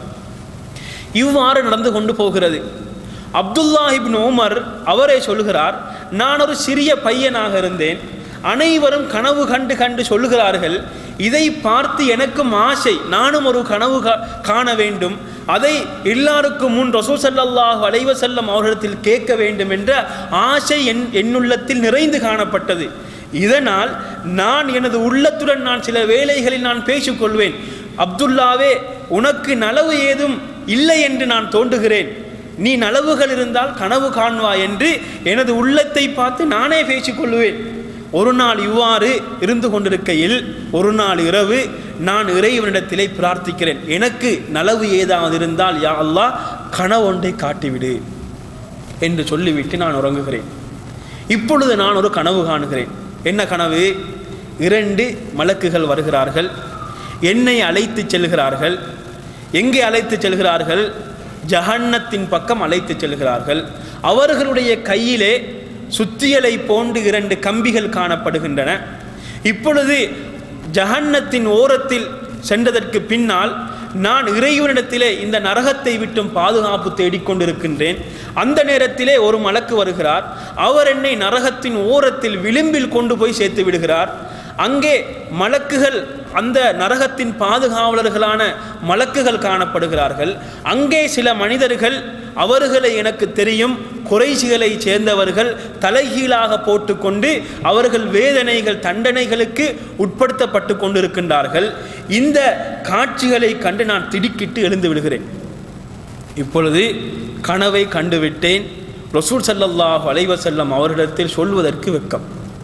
இவ்வாறு நடந்து கொண்டு போகிறது அப்துல்லா இப்னு உமர் அவரே சொல்கிறார் நான் ஒரு சிறிய பையனாக இருந்தேன் அனைவரும் கனவு கண்டு கண்டு சொல்லுகிறார்கள் இதை பார்த்து எனக்கும் ஆசை நானும் ஒரு கனவு கா- காண வேண்டும் அதை எல்லாருக்கும் முன் ரசூல் ஸல்லல்லாஹு அலைஹி வஸல்லம் அவர்களிடத்தில் கேட்க வேண்டும் என்ற ஆசை என் என்னுள்ளத்தில் நிறைந்து காணப்பட்டது இதனால் நான் எனது உள்ளத்துடன் நான் சில வேளைகளில் நான் பேசிக்கொள்வேன் அப்துல்லாவே உனக்கு நலவு ஏதும் இல்லை என்று நான் தோன்றுகிறேன் நீ நலவுகள் இருந்தால் கனவு காண்வா என்று எனது உள்ளத்தை பார்த்து நானே பேசிக்கொள்வேன் ஒரு நாள் இவ்வாறு இருந்து கொண்டிருக்கையில் ஒரு நாள் இரவு நான் இறைவனிடத்திலே பிரார்த்திக்கிறேன் எனக்கு நலவு ஏதாவது இருந்தால் யா அல்லாஹ் கனவொன்றை காட்டிவிடு என்று சொல்லிவிட்டு நான் உறங்குகிறேன் இப்பொழுது நான் ஒரு கனவு காணுகிறேன் என்ன கனவு இரண்டு மலக்குகள் வருகிறார்கள் என்னை அழைத்து செல்கிறார்கள் எங்கே அழைத்து செல்கிறார்கள் ஜஹன்னத்தின் பக்கம் அழைத்து செல்கிறார்கள் அவர்களுடைய கையிலே சுத்தியலை போன்று இரண்டு கம்பிகள் காணப்படுகின்றன இப்பொழுது ஜஹன்னத்தின் ஓரத்தில் சென்றதற்கு பின்னால் நான் இறைவனிடத்திலே இந்த நரகத்தை விட்டும் பாதுகாப்பு தேடிக்கொண்டிருக்கின்றேன் அந்த நேரத்திலே ஒரு மலக்கு வருகிறார் அவர் என்னை நரகத்தின் ஓரத்தில் விளிம்பில் கொண்டு போய் சேர்த்து விடுகிறார் அங்கே மலக்குகள் அந்த நரகத்தின் பாதுகாவலர்களான மலக்குகள் காணப்படுகிறார்கள் அங்கே சில மனிதர்கள் அவர்களை எனக்கு தெரியும் குறைசிகளை சேர்ந்தவர்கள் தலைகீழாக போட்டுக்கொண்டு அவர்கள் வேதனைகள் தண்டனைகளுக்கு உட்படுத்தப்பட்டு கொண்டிருக்கின்றார்கள் இந்த காட்சிகளை கண்டு நான் திடுக்கிட்டு எழுந்து விடுகிறேன் இப்பொழுது கனவை கண்டுவிட்டேன் ரசூல் ஸல்லல்லாஹு அலைஹி வஸல்லம் அவர்களிடத்தில் சொல்வதற்கு வெட்கம்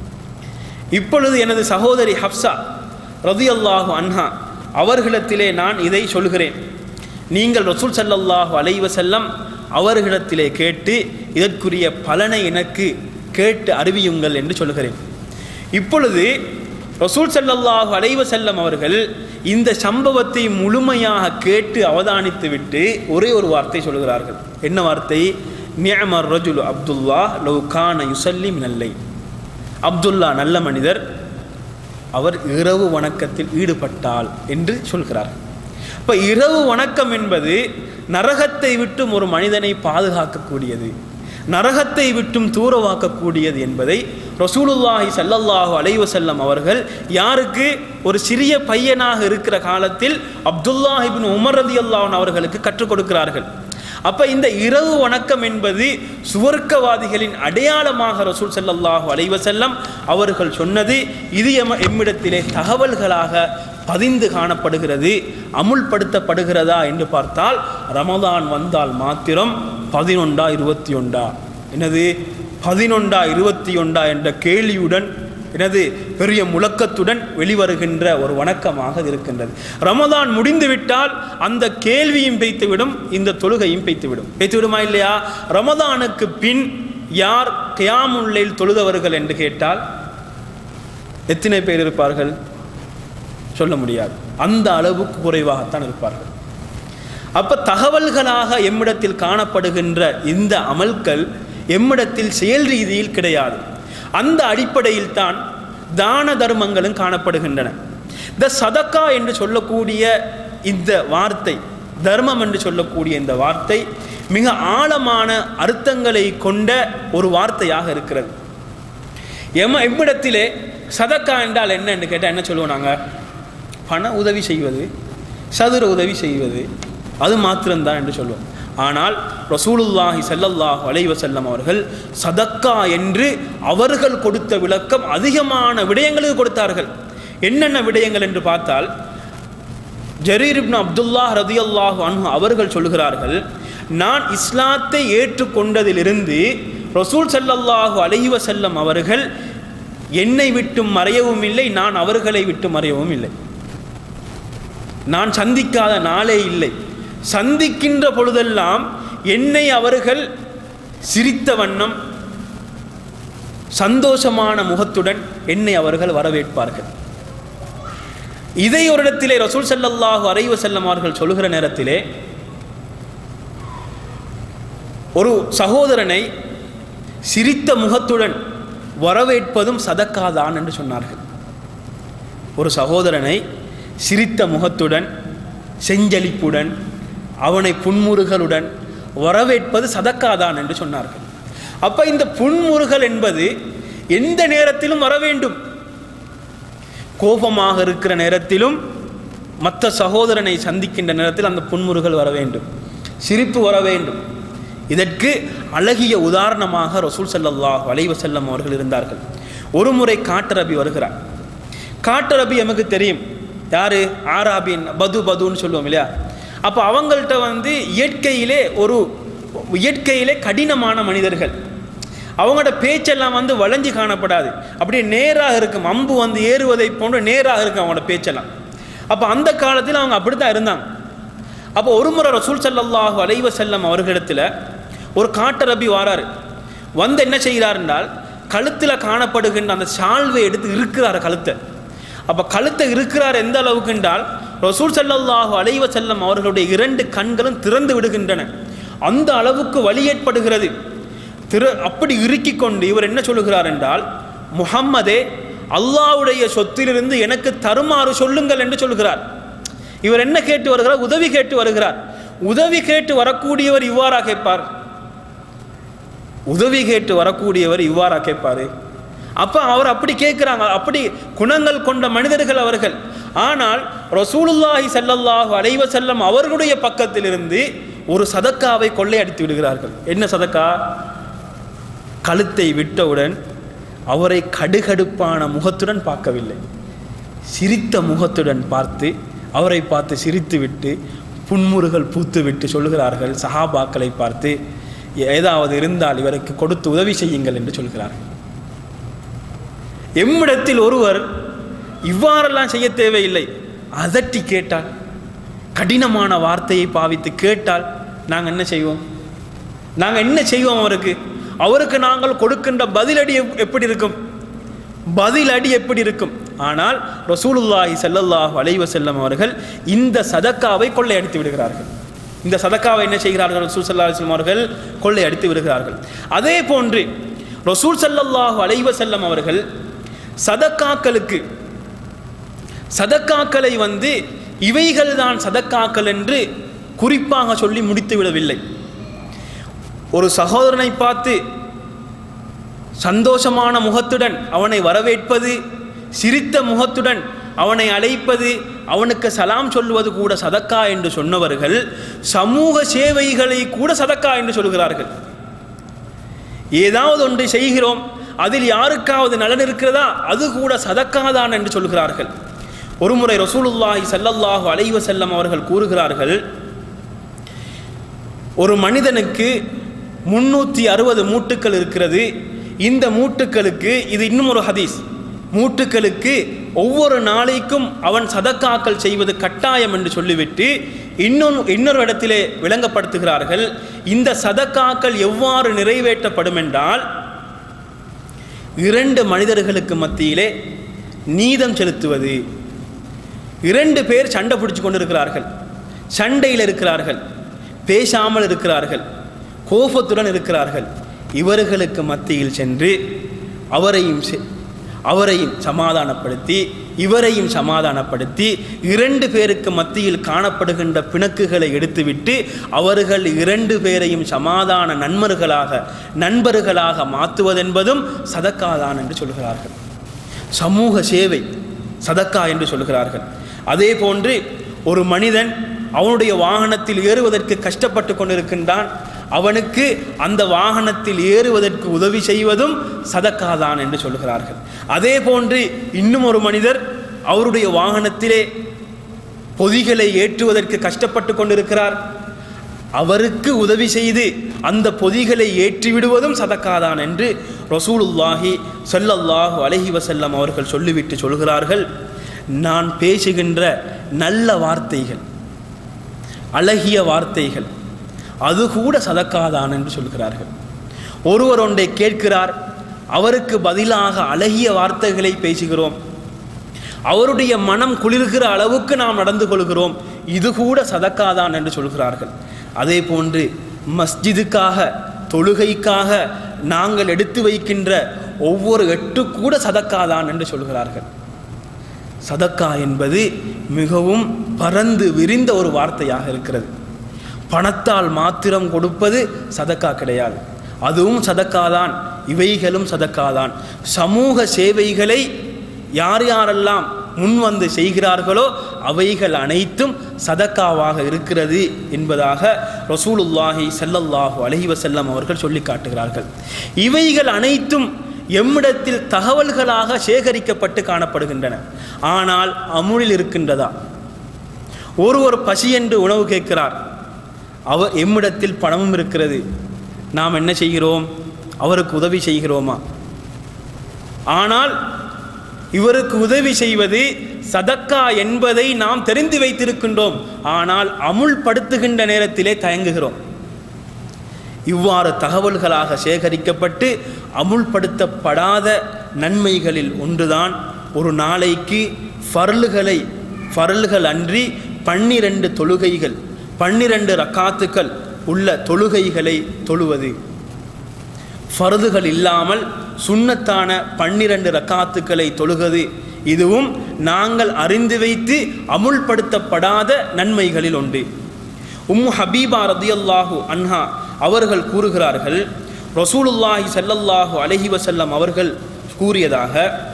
இப்பொழுது எனது சகோதரி ஹப்சா ரதியல்லாஹு அன்ஹா அவர்களிடத்திலே நான் இதை சொல்கிறேன் நீங்கள் ரசூல் ஸல்லல்லாஹு அலைஹி வஸல்லம் அவர்களிடத்திலே கேட்டு இதற்குரிய பலனை எனக்கு கேட்டு அறிவியுங்கள் என்று சொல்கிறேன் இப்பொழுது ரசூல் ஸல்லல்லாஹு அலைஹி வஸல்லம் அவர்கள் இந்த சம்பவத்தை முழுமையாக கேட்டு அவதானித்து விட்டு ஒரே ஒரு வார்த்தை சொல்கிறார்கள் என்ன வார்த்தை நியமர் ரஜுல் அப்துல்லா லவ் கான யுசல்லி மினல்லை அப்துல்லா நல்ல மனிதர் அவர் இரவு வணக்கத்தில் ஈடுபட்டால் என்று சொல்கிறார் இப்போ இரவு வணக்கம் என்பது நரகத்தை விட்டும் ஒரு மனிதனை பாதுகாக்கக்கூடியது நரகத்தை விட்டும் தூரவாக்கக்கூடியது என்பதை ரசூலுல்லாஹி ஸல்லல்லாஹு அலைஹி வஸல்லம் அவர்கள் யாருக்கு ஒரு சிறிய பையனாக இருக்கிற காலத்தில் அப்துல்லாஹ் இப்னு உமர் ரதியல்லாஹு அன்ஹு அவர்களுக்கு கற்றுக் கொடுக்கிறார்கள் அப்ப இந்த இரவு வணக்கம் என்பது சுவர்க்கவாதிகளின் அடையாளமாக ரசூல் ஸல்லல்லாஹு அலைஹி வஸல்லம் அவர்கள் சொன்னது இது எம எம்மிடத்திலே தகவல்களாக பதிந்து காணப்படுகிறது அமுல்படுத்தப்படுகிறதா என்று பார்த்தால் ரமதான் வந்தால் மாத்திரம் பதினொண்டா இருபத்தி ஒண்டா என்னது பதினொண்டா இருபத்தி ஒண்டா என்ற கேள்வியுடன் எனது பெரிய முழக்கத்துடன் வெளிவருகின்ற ஒரு வணக்கமாக இது இருக்கின்றது ரமதான் முடிந்துவிட்டால் அந்த கேள்வியும் பெய்த்துவிடும் இந்த தொழுகையும் பெய்த்துவிடும் பெய்த்துவிடுமா இல்லையா ரமதானுக்கு பின் யார் கியாமுல்லைல் தொழுதவர்கள் என்று கேட்டால் எத்தனை பேர் இருப்பார்கள் சொல்ல முடியாது அந்த அளவுக்கு குறைவாகத்தான் இருப்பார்கள் அப்ப தகவல்களாக எம்மிடத்தில் காணப்படுகின்ற இந்த அமல்கள் எம்மிடத்தில் செயல் ரீதியில் கிடையாது அந்த அடிப்படையில் தான் தான தர்மங்களும் காணப்படுகின்றன இந்த சதக்கா என்று சொல்லக்கூடிய இந்த வார்த்தை தர்மம் என்று சொல்லக்கூடிய இந்த வார்த்தை மிக ஆழமான அர்த்தங்களை கொண்ட ஒரு வார்த்தையாக இருக்கிறது எம எம்மிடத்திலே சதக்கா என்றால் என்ன என்று கேட்டால் என்ன சொல்லுவோம் நாங்கள் பண உதவி செய்வது சதுர உதவி செய்வது அது மாத்திரம்தான் என்று சொல்லுவோம் ஆனால் ரசூலுல்லாஹி ஸல்லல்லாஹு அலைஹி வஸல்லம் அவர்கள் சதக்கா என்று அவர்கள் கொடுத்த விளக்கம் அதிகமான விடயங்களுக்கு கொடுத்தார்கள் என்னென்ன விடயங்கள் என்று பார்த்தால் ஜரீர் இப்னு அப்துல்லாஹ் ரதியல்லாஹு அன்ஹு அவர்கள் சொல்கிறார்கள் நான் இஸ்லாத்தை ஏற்றுக்கொண்டதிலிருந்து ரசூல் ஸல்லல்லாஹு அலைஹி வஸல்லம் அவர்கள் என்னை விட்டு மறையவும் இல்லை நான் அவர்களை விட்டு மறையவும் இல்லை நான் சந்திக்காத நாளே இல்லை சந்திக்கின்ற பொழுதெல்லாம் என்னை அவர்கள் சிரித்த வண்ணம் சந்தோஷமான முகத்துடன் என்னை அவர்கள் வரவேற்பார்கள் இதை ஒரு இடத்திலே ரசூல் ஸல்லல்லாஹு அலைஹி வஸல்லம் அவர்கள் சொல்லுகிற நேரத்திலே ஒரு சகோதரனை சிரித்த முகத்துடன் வரவேற்பதும் சதக்காதான் என்று சொன்னார்கள் ஒரு சகோதரனை சிரித்த முகத்துடன் செஞ்சலிப்புடன் அவனை புன்முறுகளுடன் வரவேற்பது சதக்காதான் என்று சொன்னார்கள் அப்ப இந்த புன்முறுகள் என்பது எந்த நேரத்திலும் வர வேண்டும் கோபமாக இருக்கிற நேரத்திலும் மற்ற சகோதரனை சந்திக்கின்ற நேரத்தில் அந்த புன்முறுகள் வர வேண்டும் சிரிப்பு வர வேண்டும் இதற்கு அழகிய உதாரணமாக ரசூல் ஸல்லல்லாஹு அலைஹி வஸல்லம் அவர்கள் இருந்தார்கள் ஒரு முறை காட்டரபி வருகிறார் காட்டரபி நமக்கு தெரியும் யாரு ஆராபின் பது பதுன்னு சொல்லுவோம் இல்லையா அப்போ அவங்கள்ட்ட வந்து இயற்கையிலே ஒரு இயற்கையிலே கடினமான மனிதர்கள் அவங்களோட பேச்செல்லாம் வந்து வளைஞ்சு காணப்படாது அப்படியே நேராக இருக்கும் அம்பு வந்து ஏறுவதை போன்று நேராக இருக்கும் அவங்களோட பேச்செல்லாம் அப்போ அந்த காலத்தில் அவங்க அப்படி தான் இருந்தாங்க அப்போ ஒரு முறை ரசூல் ஸல்லல்லாஹு அலைஹி வஸல்லம் அவர்களிடத்தில் ஒரு காட்டரபி வாராரு வந்து என்ன செய்கிறார் என்றால் கழுத்தில் காணப்படுகின்ற அந்த சால்வை எடுத்து இருக்கிறார் கழுத்தை அப்போ கழுத்தை இருக்கிறார் எந்த அளவுக்கு என்றால் ரசூல் ஸல்லல்லாஹு அலைஹி வஸல்லம் அவர்களுடைய இரண்டு கண்களும் திறந்து விடுகின்றன அந்த அளவுக்கு வலி ஏற்படுகிறது திரு அப்படி இறுக்கி கொண்டு இவர் என்ன சொல்லுகிறார் என்றால் முஹம்மதே அல்லாஹ்வுடைய சொத்திலிருந்து எனக்கு தருமாறு சொல்லுங்கள் என்று சொல்லுகிறார் இவர் என்ன கேட்டு வருகிறார் உதவி கேட்டு வருகிறார் உதவி கேட்டு வரக்கூடியவர் இவ்வாறா கேட்பார் உதவி கேட்டு வரக்கூடியவர் இவ்வாறா கேட்பாரு அப்ப அவர் அப்படி கேட்குறாங்க அப்படி குணங்கள் கொண்ட மனிதர்கள் அவர்கள் ஆனால் ரசூலுல்லாஹி ஸல்லல்லாஹு அலைஹி வஸல்லம் அவர்களுடைய பக்கத்திலிருந்து ஒரு சதக்காவை கொள்ளையடித்து விடுகிறார்கள் என்ன சதக்கா கழுத்தை விட்டவுடன் அவரை கடுகடுப்பான முகத்துடன் பார்க்கவில்லை சிரித்த முகத்துடன் பார்த்து அவரை பார்த்து சிரித்துவிட்டு புன்முறுகள் பூத்துவிட்டு சொல்லுகிறார்கள் சஹாபாக்களை பார்த்து ஏதாவது இருந்தால் இவருக்கு கொடுத்து உதவி செய்யுங்கள் என்று சொல்கிறார்கள் எம்மிடத்தில் ஒருவர் இவ்வாறெல்லாம் செய்ய தேவையில்லை அதட்டி கேட்டால் கடினமான வார்த்தையை பாவித்து கேட்டால் நாங்கள் என்ன செய்வோம் நாங்கள் என்ன செய்வோம் அவருக்கு அவருக்கு நாங்கள் கொடுக்கின்ற பதிலடி எப்- எப்படி இருக்கும் பதிலடி எப்படி இருக்கும் ஆனால் ரசூலுல்லாஹி ஸல்லல்லாஹு அலைஹி வஸல்லம் அவர்கள் இந்த சதக்காவை கொள்ளையடித்து விடுகிறார்கள் இந்த சதக்காவை என்ன செய்கிறார்கள் ரசூல் ஸல்லல்லாஹு அலைஹி வஸல்லம் அவர்கள் கொள்ளையடித்து விடுகிறார்கள் அதே போன்று ரசூல் ஸல்லல்லாஹு அலைஹி வஸல்லம் அவர்கள் சதக்காக்களுக்கு சதக்காக்களை வந்து இவைகள் தான் சதக்காக்கள் என்று குறிப்பாக சொல்லி முடித்து விடவில்லை ஒரு சகோதரனை பார்த்து சந்தோஷமான முகத்துடன் அவனை வரவேற்பது சிரித்த முகத்துடன் அவனை அழைப்பது அவனுக்கு சலாம் சொல்லுவது கூட சதக்கா என்று சொன்னவர்கள் சமூக சேவைகளை கூட சதக்கா என்று சொல்கிறார்கள் ஏதாவது ஒன்றை செய்கிறோம் அதில் யாருக்காவது நலன் இருக்கிறதா அது கூட சதக்காதான் என்று சொல்கிறார்கள் ஒருமுறை ரசூலுல்லாஹி ஸல்லல்லாஹு அலைஹி வஸல்லம் அவர்கள் கூறுகிறார்கள் ஒரு மனிதனுக்கு முன்னூற்றி அறுபது மூட்டுக்கள் இருக்கிறது இந்த மூட்டுக்களுக்கு இது இன்னும் ஒரு ஹதீஸ் மூட்டுக்களுக்கு ஒவ்வொரு நாளைக்கும் அவன் சதக்காக்கள் செய்வது கட்டாயம் என்று சொல்லிவிட்டு இன்னொன்று இன்னொரு இடத்திலே விளங்கப்படுத்துகிறார்கள் இந்த சதக்காக்கள் எவ்வாறு நிறைவேற்றப்படும் என்றால் இரண்டு மனிதர்களுக்கு மத்தியிலே நீதம் செலுத்துவது இரண்டு பேர் சண்டை பிடிச்சு கொண்டிருக்கிறார்கள் சண்டையில் இருக்கிறார்கள் பேசாமல் இருக்கிறார்கள் கோபத்துடன் இருக்கிறார்கள் இவர்களுக்கு மத்தியில் சென்று அவரையும் செ- அவரையும் சமாதானப்படுத்தி இவரையும் சமாதானப்படுத்தி இரண்டு பேருக்கு மத்தியில் காணப்படுகின்ற பிணக்குகளை எடுத்துவிட்டு அவர்கள் இரண்டு பேரையும் சமாதான நண்பர்களாக நண்பர்களாக மாற்றுவதென்பதும் சதக்காதான் என்று சொல்கிறார்கள் சமூக சேவை சதக்கா என்று சொல்கிறார்கள் அதே போன்று ஒரு மனிதன் அவனுடைய வாகனத்தில் ஏறுவதற்கு கஷ்டப்பட்டு கொண்டிருக்கின்றான் அவனுக்கு அந்த வாகனத்தில் ஏறுவதற்கு உதவி செய்வதும் சதக்காதான் என்று சொல்கிறார்கள் அதே போன்று இன்னும் ஒரு மனிதர் அவருடைய வாகனத்திலே பொதிகளை ஏற்றுவதற்கு கஷ்டப்பட்டு கொண்டிருக்கிறார் அவருக்கு உதவி செய்து அந்த பொதிகளை ஏற்றி விடுவதும் சதக்காதான் என்று ரசூலுல்லாஹி ஸல்லல்லாஹு அலைஹி வஸல்லம் அவர்கள் சொல்லிவிட்டு சொல்கிறார்கள் நான் பேசுகின்ற நல்ல வார்த்தைகள் அழகிய வார்த்தைகள் அது கூட சதக்காதான் என்று சொல்கிறார்கள் ஒருவர் ஒன்றை கேட்கிறார் அவருக்கு பதிலாக அழகிய வார்த்தைகளை பேசுகிறோம் அவருடைய மனம் குளிர்கிற அளவுக்கு நாம் நடந்து கொள்கிறோம் இது கூட சதக்காதான் என்று சொல்கிறார்கள் அதே போன்று மஸ்ஜிதுக்காக தொழுகைக்காக நாங்கள் எடுத்து வைக்கின்ற ஒவ்வொரு எட்டு கூட சதக்காதான் என்று சொல்கிறார்கள் சதக்கா என்பது மிகவும் பரந்து விரிந்த ஒரு வார்த்தையாக இருக்கிறது பணத்தால் மாத்திரம் கொடுப்பது சதக்கா கிடையாது அதுவும் சதக்காதான் இவைகளும் சதக்காதான் சமூக சேவைகளை யார் யாரெல்லாம் முன் வந்து செய்கிறார்களோ அவைகள் அனைத்தும் சதக்காவாக இருக்கிறது என்பதாக ரசூலுல்லாஹி ஸல்லல்லாஹு அலைஹி வஸல்லம் அவர்கள் சொல்லி காட்டுகிறார்கள் இவைகள் அனைத்தும் எம்மிடத்தில் தகவல்களாக சேகரிக்கப்பட்டு காணப்படுகின்றன ஆனால் அமுலில் இருக்கின்றதா ஒருவர் பசி என்று உணவு கேட்கிறார் அவர் எம்மிடத்தில் பணமும் இருக்கிறது நாம் என்ன செய்கிறோம் அவருக்கு உதவி செய்கிறோமா ஆனால் இவருக்கு உதவி செய்வது சதக்கா என்பதை நாம் தெரிந்து வைத்திருக்கின்றோம் ஆனால் அமுல்படுத்துகின்ற நேரத்திலே தயங்குகிறோம் இவ்வாறு தகவல்களாக சேகரிக்கப்பட்டு அமுல்படுத்தப்படாத நன்மைகளில் ஒன்றுதான் ஒரு நாளைக்கு ஃபர்லுகளை ஃபர்ல்கள் அன்றி பன்னிரண்டு தொழுகைகள் பன்னிரண்டு ரக்காத்துக்கள் உள்ள தொழுகைகளை தொழுவது ஃபர்துகள் இல்லாமல் சுன்னத்தான பன்னிரண்டு ரக்காத்துக்களை தொழுவது இதுவும் நாங்கள் அறிந்து வைத்து அமுல்படுத்தப்படாத நன்மைகளில் ஒன்று உம்மு ஹபீபா ரதியல்லாஹு அன்ஹா அவர்கள் கூறுகிறார்கள் ரசூலுல்லாஹி ஸல்லல்லாஹு அலைஹி வஸல்லம் அவர்கள் கூறியதாக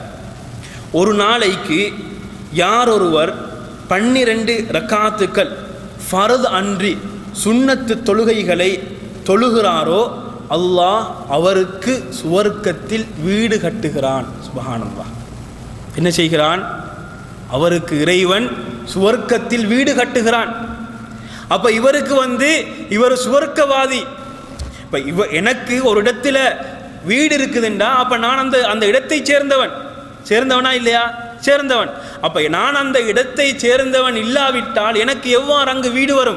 ஒரு நாளைக்கு யார் ஒருவர் பன்னிரண்டு ரக்காத்துக்கள் ஃபரது அன்றி சுன்னத்து தொழுகைகளை தொழுகிறாரோ அல்லாஹ் அவருக்கு சுவர்க்கத்தில் வீடு கட்டுகிறான் சுபஹானல்லாஹ் என்ன செய்கிறான் அவருக்கு இறைவன் சுவர்க்கத்தில் வீடு கட்டுகிறான் அப்ப இவருக்கு வந்து இவர் சுவர்க்கவாதி இப்ப இவ எனக்கு ஒரு இடத்துல வீடு இருக்குதுண்டா அப்ப நான் அந்த அந்த இடத்தை சேர்ந்தவன் சேர்ந்தவனா இல்லையா சேர்ந்தவன் அப்ப நான் அந்த இடத்தை சேர்ந்தவன் இல்லாவிட்டால் எனக்கு எவ்வாறு அங்கு வீடு வரும்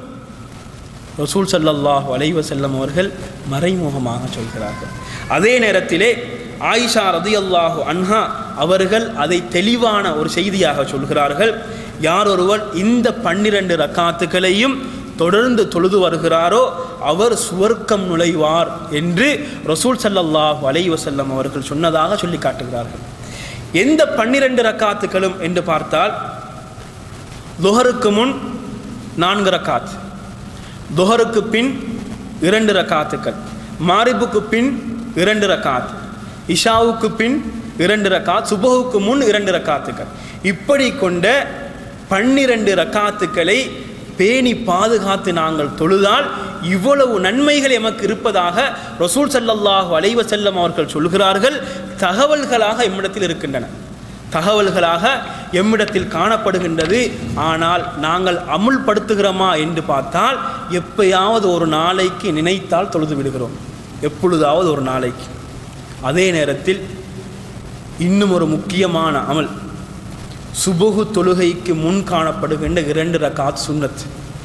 ரசூல் ஸல்லல்லாஹு அலைஹி வஸல்லம் அவர்கள் மறைமுகமாக சொல்கிறார்கள் அதே நேரத்திலே ஆயிஷா ரதியல்லாஹு அன்ஹா அவர்கள் அதை தெளிவான ஒரு செய்தியாக சொல்கிறார்கள் யார் ஒருவர் இந்த பன்னிரண்டு ரக்காத்துக்களையும் தொடர்ந்து தொழுது வருகிறாரோ அவர் சுவர்க்கம் நுழைவார் என்று ரசூல் ஸல்லல்லாஹு அலைஹி வஸல்லம் அவர்கள் சொன்னதாக சொல்லி காட்டுகிறார்கள் எந்த பன்னிரண்டு ரக்காத்துக்களும் என்று பார்த்தால் லுஹருக்கு முன் நான்கு ரக்காத் துஹருக்கு பின் இரண்டு ரக்காத்துக்கள் மாரிபுக்கு பின் இரண்டு ரக்காத் இஷாவுக்கு பின் இரண்டு ரக்காத் சுபஹுக்கு முன் இரண்டு ரக்காத்துக்கள் இப்படி கொண்ட பன்னிரண்டு ரக்காத்துக்களை பேணி பாதுகாத்து நாங்கள் தொழுதால் இவ்வளவு நன்மைகள் எமக்கு இருப்பதாக ரசூல் ஸல்லல்லாஹு அலைஹி வஸல்லம் அவர்கள் சொல்கிறார்கள் தகவல்களாக எம்மிடத்தில் இருக்கின்றன தகவல்களாக எம்மிடத்தில் காணப்படுகின்றது ஆனால் நாங்கள் அமுல்படுத்துகிறோமா என்று பார்த்தால் எப்பயாவது ஒரு நாளைக்கு நினைத்தால் தொழுது விடுகிறோம் எப்பொழுதாவது ஒரு நாளைக்கு அதே நேரத்தில் இன்னும் ஒரு முக்கியமான அமல் சுபுகு தொழுகைக்கு முன் காணப்படுகின்ற இரண்டு ரகாத் சுன்னத்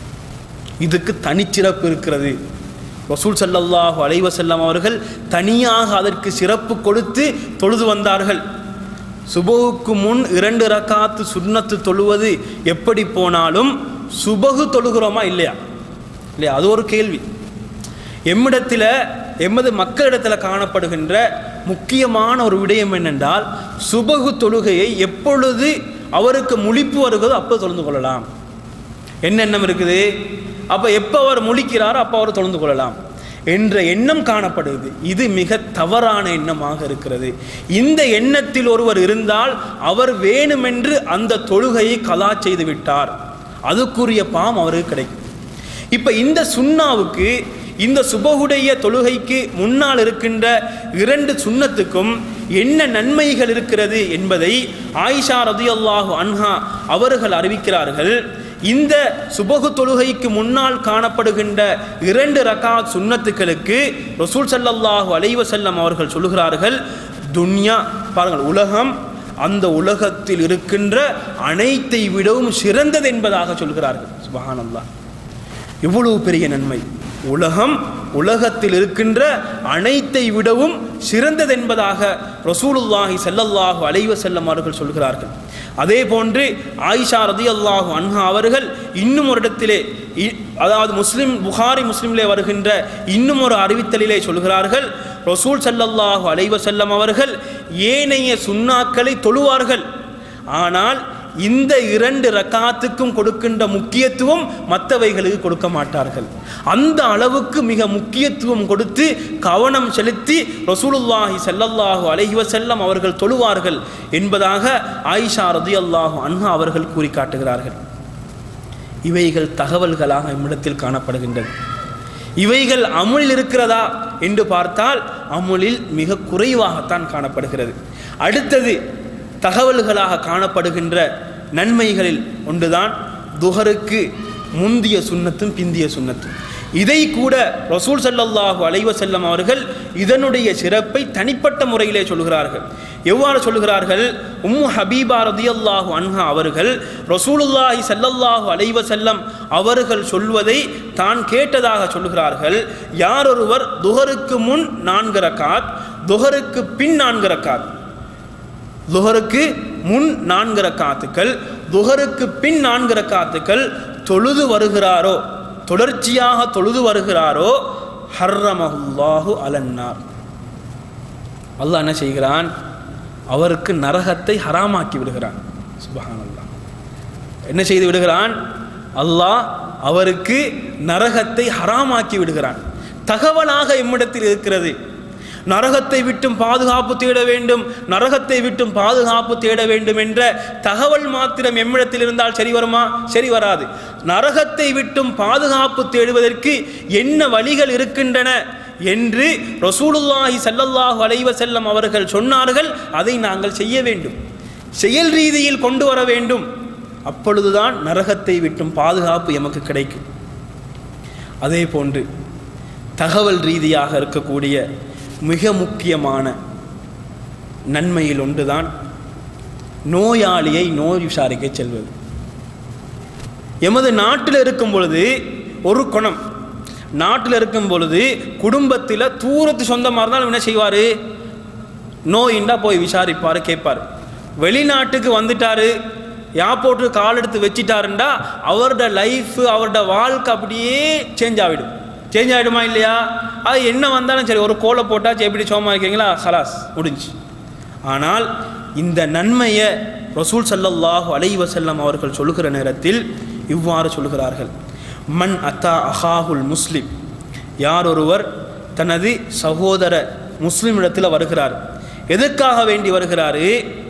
இதுக்கு தனிச்சிறப்பு இருக்கிறது ரசூல் ஸல்லல்லாஹு அலைஹி வஸல்லம் அவர்கள் தனியாக அதற்கு சிறப்பு கொடுத்து தொழுது வந்தார்கள் சுபகுக்கு முன் இரண்டு ரக்காத்து சுன்னத்து தொழுவது எப்படி போனாலும் சுபகு தொழுகிறோமா இல்லையா இல்லையா அது ஒரு கேள்வி எம்மிடத்தில் எமது மக்களிடத்தில் காணப்படுகின்ற முக்கியமான ஒரு விடயம் என்னென்றால் சுபகு தொழுகையை எப்பொழுது அவருக்கு முழிப்பு வருகிறதோ அப்போ தொழுந்து கொள்ளலாம் என்ன எண்ணம் இருக்குது அப்போ எப்போ அவர் முழிக்கிறாரோ அப்போ அவர் தொழுந்து கொள்ளலாம் என்ற எண்ணம் காணப்படுது இது மிக தவறான எண்ணமாக இருக்கிறது இந்த எண்ணத்தில் ஒருவர் இருந்தால் அவர் வேணுமென்று அந்த தொழுகையை கலா செய்து விட்டார் அதுக்குரிய பாம் அவருக்கு கிடைக்கும் இப்போ இந்த சுண்ணாவுக்கு இந்த சுபகுடைய தொழுகைக்கு முன்னால் இருக்கின்ற இரண்டு சுண்ணத்துக்கும் என்ன நன்மைகள் இருக்கிறது என்பதை ஆயிஷா ரதியல்லாஹு அன்ஹா அவர்கள் அறிவிக்கிறார்கள் இந்த சுபகு தொழுகைக்கு முன்னால் காணப்படுகின்ற இரண்டு ரகாத் சுன்னத்துக்களுக்கு ரசூல் ஸல்லல்லாஹு அலைஹி வஸல்லம் அவர்கள் சொல்லுகிறார்கள் துன்யா பாருங்கள் உலகம் அந்த உலகத்தில் இருக்கின்ற அனைத்தை விடவும் சிறந்தது என்பதாக சொல்கிறார்கள் சுபஹானல்லாஹ் இவ்வளவு பெரிய நன்மை உலகம் உலகத்தில் இருக்கின்ற அனைத்தை விடவும் சிறந்தது என்பதாக ரசூலுல்லாஹி ஸல்லல்லாஹு அலைஹி வஸல்லம் அவர்கள் சொல்கிறார்கள் அதே போன்று ஆயிஷா ரதியல்லாஹு அன்ஹா அவர்கள் இன்னும் ஒரு இடத்திலே இ- அதாவது முஸ்லிம் புகாரி முஸ்லிமிலே வருகின்ற இன்னும் ஒரு அறிவித்தலிலே சொல்கிறார்கள் ரசூல் ஸல்லல்லாஹு அலைஹி வஸல்லம் அவர்கள் ஏனைய சுன்னாக்களை தொழுவார்கள் ஆனால் இந்த இரண்டு ரக்காத்துக்கும் கொடுக்கின்ற முக்கியத்துவம் மற்றவைகளுக்கு கொடுக்க மாட்டார்கள் அந்த அளவுக்கு மிக முக்கியத்துவம் கொடுத்து கவனம் செலுத்தி ரசூலுல்லாஹி ஸல்லல்லாஹு அலைஹி வஸல்லம் அவர்கள் தொழுவார்கள் என்பதாக ஆயிஷா ரதியல்லாஹு அன்ஹா அவர்கள் கூறி காட்டுகிறார்கள் இவைகள் தகவல்களாக நம்மிடத்தில் காணப்படுகின்றது இவைகள் அமுலில் இருக்கிறதா என்று பார்த்தால் அமுலில் மிக குறைவாகத்தான் காணப்படுகிறது அடுத்தது தகவல்களாக காணப்படுகின்ற நன்மைகளில் ஒன்றுதான் துஹருக்கு முந்திய சுன்னத்தும் பிந்திய சுன்னத்தும் இதை கூட ரசூல் ஸல்லல்லாஹு அலைஹி வஸல்லம் அவர்கள் இதனுடைய சிறப்பை தனிப்பட்ட முறையிலே சொல்கிறார்கள் எவ்வாறு சொல்கிறார்கள் உம்மு ஹபீபா ரதியல்லாஹு அன்ஹா அவர்கள் ரசூலுல்லாஹி ஸல்லல்லாஹு அலைஹி வஸல்லம் அவர்கள் சொல்வதை தான் கேட்டதாக சொல்கிறார்கள் யார் ஒருவர் துஹருக்கு முன் நான்கு ரக்காத் துஹருக்கு பின் நான்கு ரக்காத் துஹருக்கு முன் நான்கு ரக்காத்துக்கள் துஹருக்கு பின் நான்கு ரக்காத்துக்கள் தொழுது வருகிறாரோ தொடர்ச்சியாக தொழுது வருகிறாரோ ஹர்ரமஹுல்லாஹு அலன்னார் அல்லாஹ் என்ன செய்கிறான் அவருக்கு நரகத்தை ஹராமாக்கி விடுகிறான் சுபஹானல்லாஹ் என்ன செய்து விடுகிறான் அல்லாஹ் அவருக்கு நரகத்தை ஹராமாக்கி விடுகிறான் தகவலாக எம்மிடத்தில் இருக்கிறது நரகத்தை விட்டும் பாதுகாப்பு தேட வேண்டும் நரகத்தை விட்டும் பாதுகாப்பு தேட வேண்டும் என்ற தகவல் மாத்திரம் எம்மிடத்தில் இருந்தால் சரி வருமா சரி வராது நரகத்தை விட்டும் பாதுகாப்பு தேடுவதற்கு என்ன வழிகள் இருக்கின்றன என்று ரசூலுல்லாஹி ஸல்லல்லாஹு அலைஹி வஸல்லம் அவர்கள் சொன்னார்கள் அதை நாங்கள் செய்ய வேண்டும் செயல் ரீதியில் கொண்டு வர வேண்டும் அப்பொழுதுதான் நரகத்தை விட்டும் பாதுகாப்பு எமக்கு கிடைக்கும் அதே போன்று தகவல் ரீதியாக இருக்கக்கூடிய மிக முக்கியமான நன்மையில் ஒன்றுதான் நோயாளியை நோய் விசாரிக்க செல்வது எமது நாட்டில் இருக்கும் பொழுது ஒரு குணம் நாட்டில் இருக்கும் பொழுது குடும்பத்தில் தூரத்து சொந்தமாக இருந்தாலும் என்ன செய்வார் நோயின்றா போய் விசாரிப்பார் கேட்பார் வெளிநாட்டுக்கு வந்துட்டாரு ஏர்போர்ட்டு கால் எடுத்து வச்சிட்டாருண்டா அவரோட லைஃப் அவரோட வாழ்க்கை அப்படியே சேஞ்ச் ஆகிடும் சேஞ்ச் ஆகிடுமா இல்லையா அது என்ன வந்தாலும் சரி ஒரு கோலை போட்டாச்சு எப்படி சோமா இருக்கீங்களா ஹலாஸ் முடிஞ்சு ஆனால் இந்த நன்மையை ரசூல் ஸல்லல்லாஹு அலைஹி வஸல்லம் அவர்கள் சொல்லுகிற நேரத்தில் இவ்வாறு சொல்கிறார்கள் மன் அத்தா அஹாஹுல் முஸ்லிம் யார் ஒருவர் தனது சகோதர முஸ்லிம் இடத்துல வருகிறார் எதற்காக வேண்டி வருகிறாரு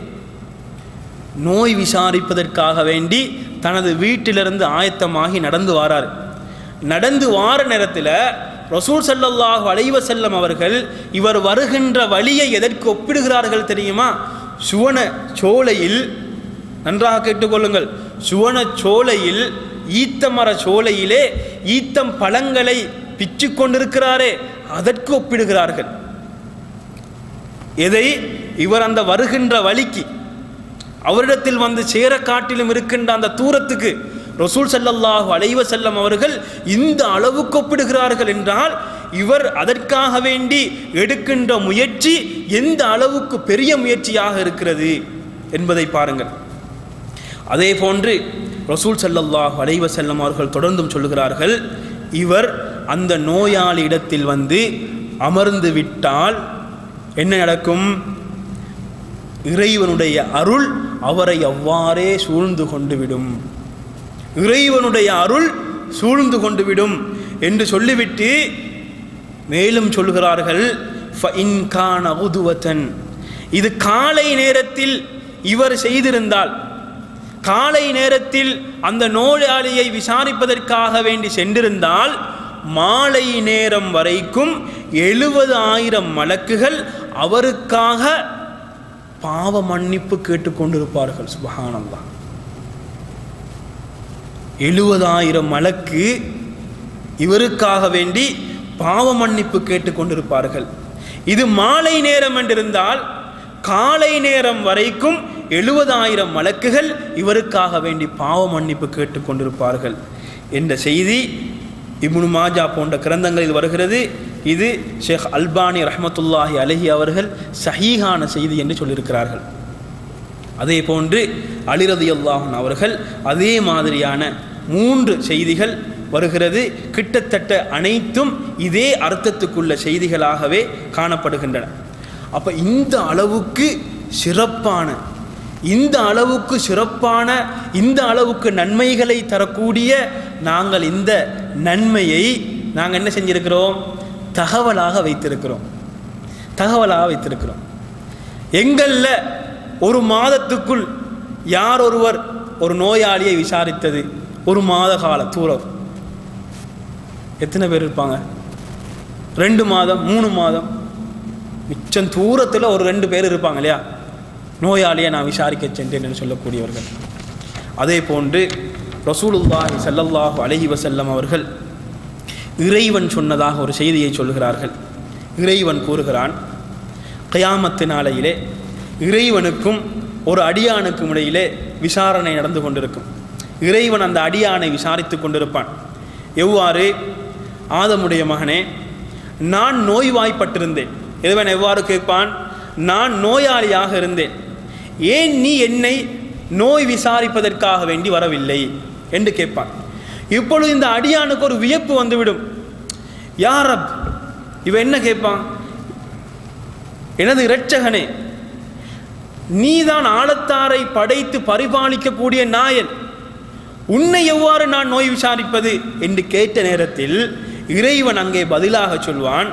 நோய் விசாரிப்பதற்காக வேண்டி தனது வீட்டிலிருந்து ஆயத்தமாகி நடந்து வாரார் நடந்து வார நேரத்தில் ரசூல் ஸல்லல்லாஹு அலைஹி வஸல்லம் அவர்கள் இவர் வருகின்ற வழியை எதற்கு ஒப்பிடுகிறார்கள் தெரியுமா சுவன சோலையில் நன்றாக கேட்டுக்கொள்ளுங்கள் சுவன சோலையில் ஈத்த மர சோலையிலே ஈத்தம் பழங்களை பிச்சு கொண்டிருக்கிறாரே அதற்கு ஒப்பிடுகிறார்கள் எதை இவர் அந்த வருகின்ற வழிக்கு அவரிடத்தில் வந்து சேர காட்டிலும் இருக்கின்ற அந்த தூரத்துக்கு ரசூல் ஸல்லல்லாஹு அலைஹி வஸல்லம் அவர்கள் இந்த அளவுக்கு ஒப்பிடுகிறார்கள் என்றால் இவர் அதற்காக வேண்டி எடுக்கின்ற முயற்சி எந்த அளவுக்கு பெரிய முயற்சியாக இருக்கிறது என்பதை பாருங்கள் அதே போன்று ரசூல் ஸல்லல்லாஹு அலைஹி வஸல்லம் அவர்கள் தொடர்ந்தும் சொல்லுகிறார்கள் இவர் அந்த நோயாளி இடத்தில் வந்து அமர்ந்து விட்டால் என்ன நடக்கும் இறைவனுடைய அருள் அவரை அவ்வாறே சூழ்ந்து கொண்டு விடும் இறைவனுடைய அருள் சூழ்ந்து கொண்டு விடும் என்று சொல்லிவிட்டு மேலும் சொல்கிறார்கள் "ஃபஇன் கான உதுவத்தன்." இது காலை நேரத்தில் இவர் செய்திருந்தால் காலை நேரத்தில் அந்த நோயாளியை விசாரிப்பதற்காக வேண்டி சென்றிருந்தால் மாலை நேரம் வரைக்கும் எழுபது ஆயிரம் மலக்குகள் அவருக்காக பாவ மன்னிப்பு கேட்டுக்கொண்டிருப்பார்கள் சுபஹானல்லாஹ் எழுபதாயிரம் மலக்கு இவருக்காக வேண்டி பாவ மன்னிப்பு கேட்டுக்கொண்டிருப்பார்கள் இது மாலை நேரம் என்றிருந்தால் காலை நேரம் வரைக்கும் எழுபதாயிரம் மலக்குகள் இவருக்காக வேண்டி பாவ மன்னிப்பு கேட்டுக்கொண்டிருப்பார்கள் என்ற செய்தி இப்னு மாஜா போன்ற கிரந்தங்களில் வருகிறது இது ஷேக் அல்பானி ரஹ்மத்துல்லாஹி அலஹி அவர்கள் சஹீஹான செய்தி என்று சொல்லியிருக்கிறார்கள் அதே போன்று அலிரதி அல்லாஹன் அவர்கள் அதே மாதிரியான மூன்று செய்திகள் வருகிறது கிட்டத்தட்ட அனைத்தும் இதே அர்த்தத்துக்குள்ள செய்திகளாகவே காணப்படுகின்றன அப்ப இந்த அளவுக்கு சிறப்பான இந்த அளவுக்கு சிறப்பான இந்த அளவுக்கு நன்மைகளை தரக்கூடிய நாங்கள் இந்த நன்மையை நாங்கள் என்ன செஞ்சிருக்கிறோம் தகவலாக வைத்திருக்கிறோம் தகவலாக வைத்திருக்கிறோம் எங்களில் ஒரு மாதத்துக்குள் யார் ஒருவர் ஒரு நோயாளியை விசாரித்தது ஒரு மாத கால தூரம் எத்தனை பேர் இருப்பாங்க ரெண்டு மாதம் மூணு மாதம் மிச்சம் தூரத்தில் ஒரு ரெண்டு பேர் இருப்பாங்க இல்லையா நோயாளியை நான் விசாரிக்க சென்றேன் என்று சொல்லக்கூடியவர்கள் அதே போன்று ரசூலுல்லாஹி ஸல்லல்லாஹு அலைஹி வஸல்லம் அவர்கள் இறைவன் சொன்னதாக ஒரு செய்தியை சொல்கிறார்கள் இறைவன் கூறுகிறான் கயாமத்து நாளையிலே இறைவனுக்கும் ஒரு அடியானுக்கும் இடையிலே விசாரணை நடந்து கொண்டிருக்கும் இறைவன் அந்த அடியானை விசாரித்து கொண்டிருப்பான் எவ்வாறு ஆதமுடைய மகனே நான் நோய்வாய்ப்பட்டிருந்தேன் இறைவன் எவ்வாறு கேட்பான் நான் நோயாளியாக இருந்தேன் ஏன் நீ என்னை நோய் விசாரிப்பதற்காக வேண்டி வரவில்லை என்று கேட்பான் இப்பொழுது இந்த அடியானுக்கு ஒரு வியப்பு வந்துவிடும் யார் ரப் இவன் என்ன கேட்பான் எனது இரட்சகனே நீதான் ஆழத்தாரை படைத்து பரிபாலிக்கக்கூடிய நாயன் உன்னை எவ்வாறு நான் நோய் விசாரிப்பது என்று கேட்ட நேரத்தில் இறைவன் அங்கே பதிலாக சொல்வான்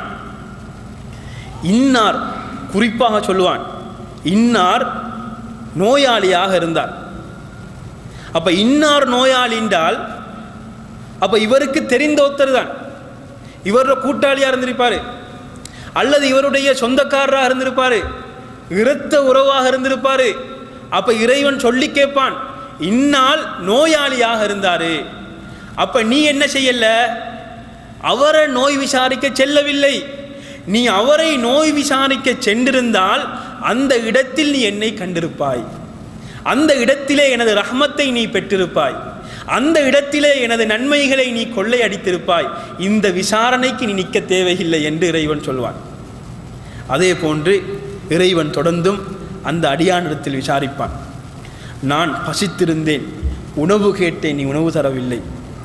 இன்னார் குறிப்பாக சொல்லுவான் இன்னார் நோயாளியாக இருந்தார் அப்ப இன்னார் நோயாளி என்றால் அப்ப இவருக்கு தெரிந்த ஒருத்தர் தான் இவரோட கூட்டாளியா இருந்திருப்பாரு அல்லது இவருடைய சொந்தக்காரராக இருந்திருப்பாரு இரத்த உறவாக இருந்திருப்பாரு அப்ப இறைவன் சொல்லி கேட்பான் இந்நாள் நோயாளியாக இருந்தாரு அப்ப நீ என்ன செய்யல அவரை நோய் விசாரிக்க செல்லவில்லை நீ அவரை நோய் விசாரிக்க சென்றிருந்தால் அந்த இடத்தில் நீ என்னை கண்டிருப்பாய் அந்த இடத்திலே எனது ரஹமத்தை நீ பெற்றிருப்பாய் அந்த இடத்திலே எனது நன்மைகளை நீ கொள்ளையடித்திருப்பாய் இந்த விசாரணைக்கு நீ நிற்க தேவையில்லை என்று இறைவன் சொல்வான் அதே போன்று இறைவன் தொடர்ந்தும் அந்த அடியானிடத்தில் விசாரிப்பான் நான் பசித்திருந்தேன் உணவு கேட்டேன் நீ உணவு தரவில்லை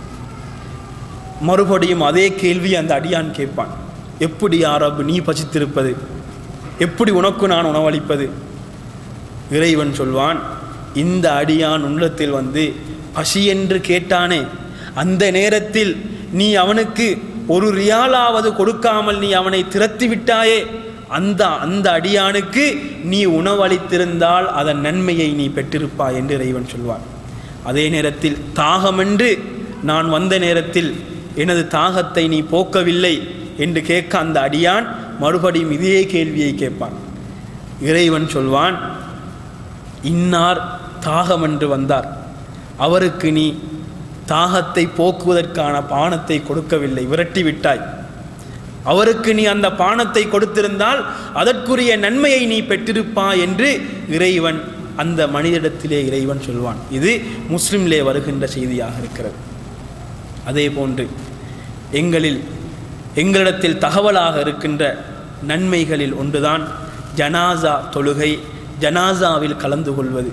மறுபடியும் அதே கேள்வி அந்த அடியான் கேட்பான் எப்படி யாரப் நீ பசித்திருப்பது எப்படி உனக்கு நான் உணவளிப்பது இறைவன் சொல்வான் இந்த அடியான் உள்ளத்தில் வந்து பசி என்று கேட்டானே அந்த நேரத்தில் நீ அவனுக்கு ஒரு ரியாலாவது கொடுக்காமல் நீ அவனை திரத்தி விட்டாயே அந்த அந்த அடியானுக்கு நீ உணவளித்திருந்தால் அதன் நன்மையை நீ பெற்றிருப்பாய் என்று இறைவன் சொல்வான் அதே நேரத்தில் தாகமென்று நான் வந்த நேரத்தில் எனது தாகத்தை நீ போக்கவில்லை என்று கேட்க அந்த அடியான் மறுபடியும் இதே கேள்வியை கேட்பான் இறைவன் சொல்வான் இன்னார் தாகம் என்று வந்தார் அவருக்கு நீ தாகத்தை போக்குவதற்கான பானத்தை கொடுக்கவில்லை விரட்டி விட்டாய் அவருக்கு நீ அந்த பானத்தை கொடுத்திருந்தால் அதற்குரிய நன்மையை நீ பெற்றிருப்பாய் என்று இறைவன் அந்த மனிதனிடத்திலே இறைவன் சொல்வான் இது முஸ்லிம்லே வருகின்ற செய்தியாக இருக்கிறது அதே போன்று எங்களில் எங்களிடத்தில் தகவலாக இருக்கின்ற நன்மைகளில் ஒன்றுதான் ஜனாசா தொழுகை ஜனாசாவில் கலந்து கொள்வது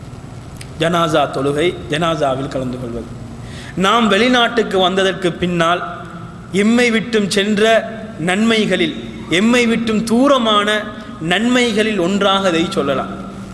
ஜனாசா தொழுகை ஜனாசாவில் கலந்து கொள்வது நாம் வெளிநாட்டுக்கு வந்ததற்கு பின்னால் எம்மை விட்டும் சென்ற நன்மைகளில் எம்மை விட்டும் தூரமான நன்மைகளில் ஒன்றாக இதை சொல்லலாம்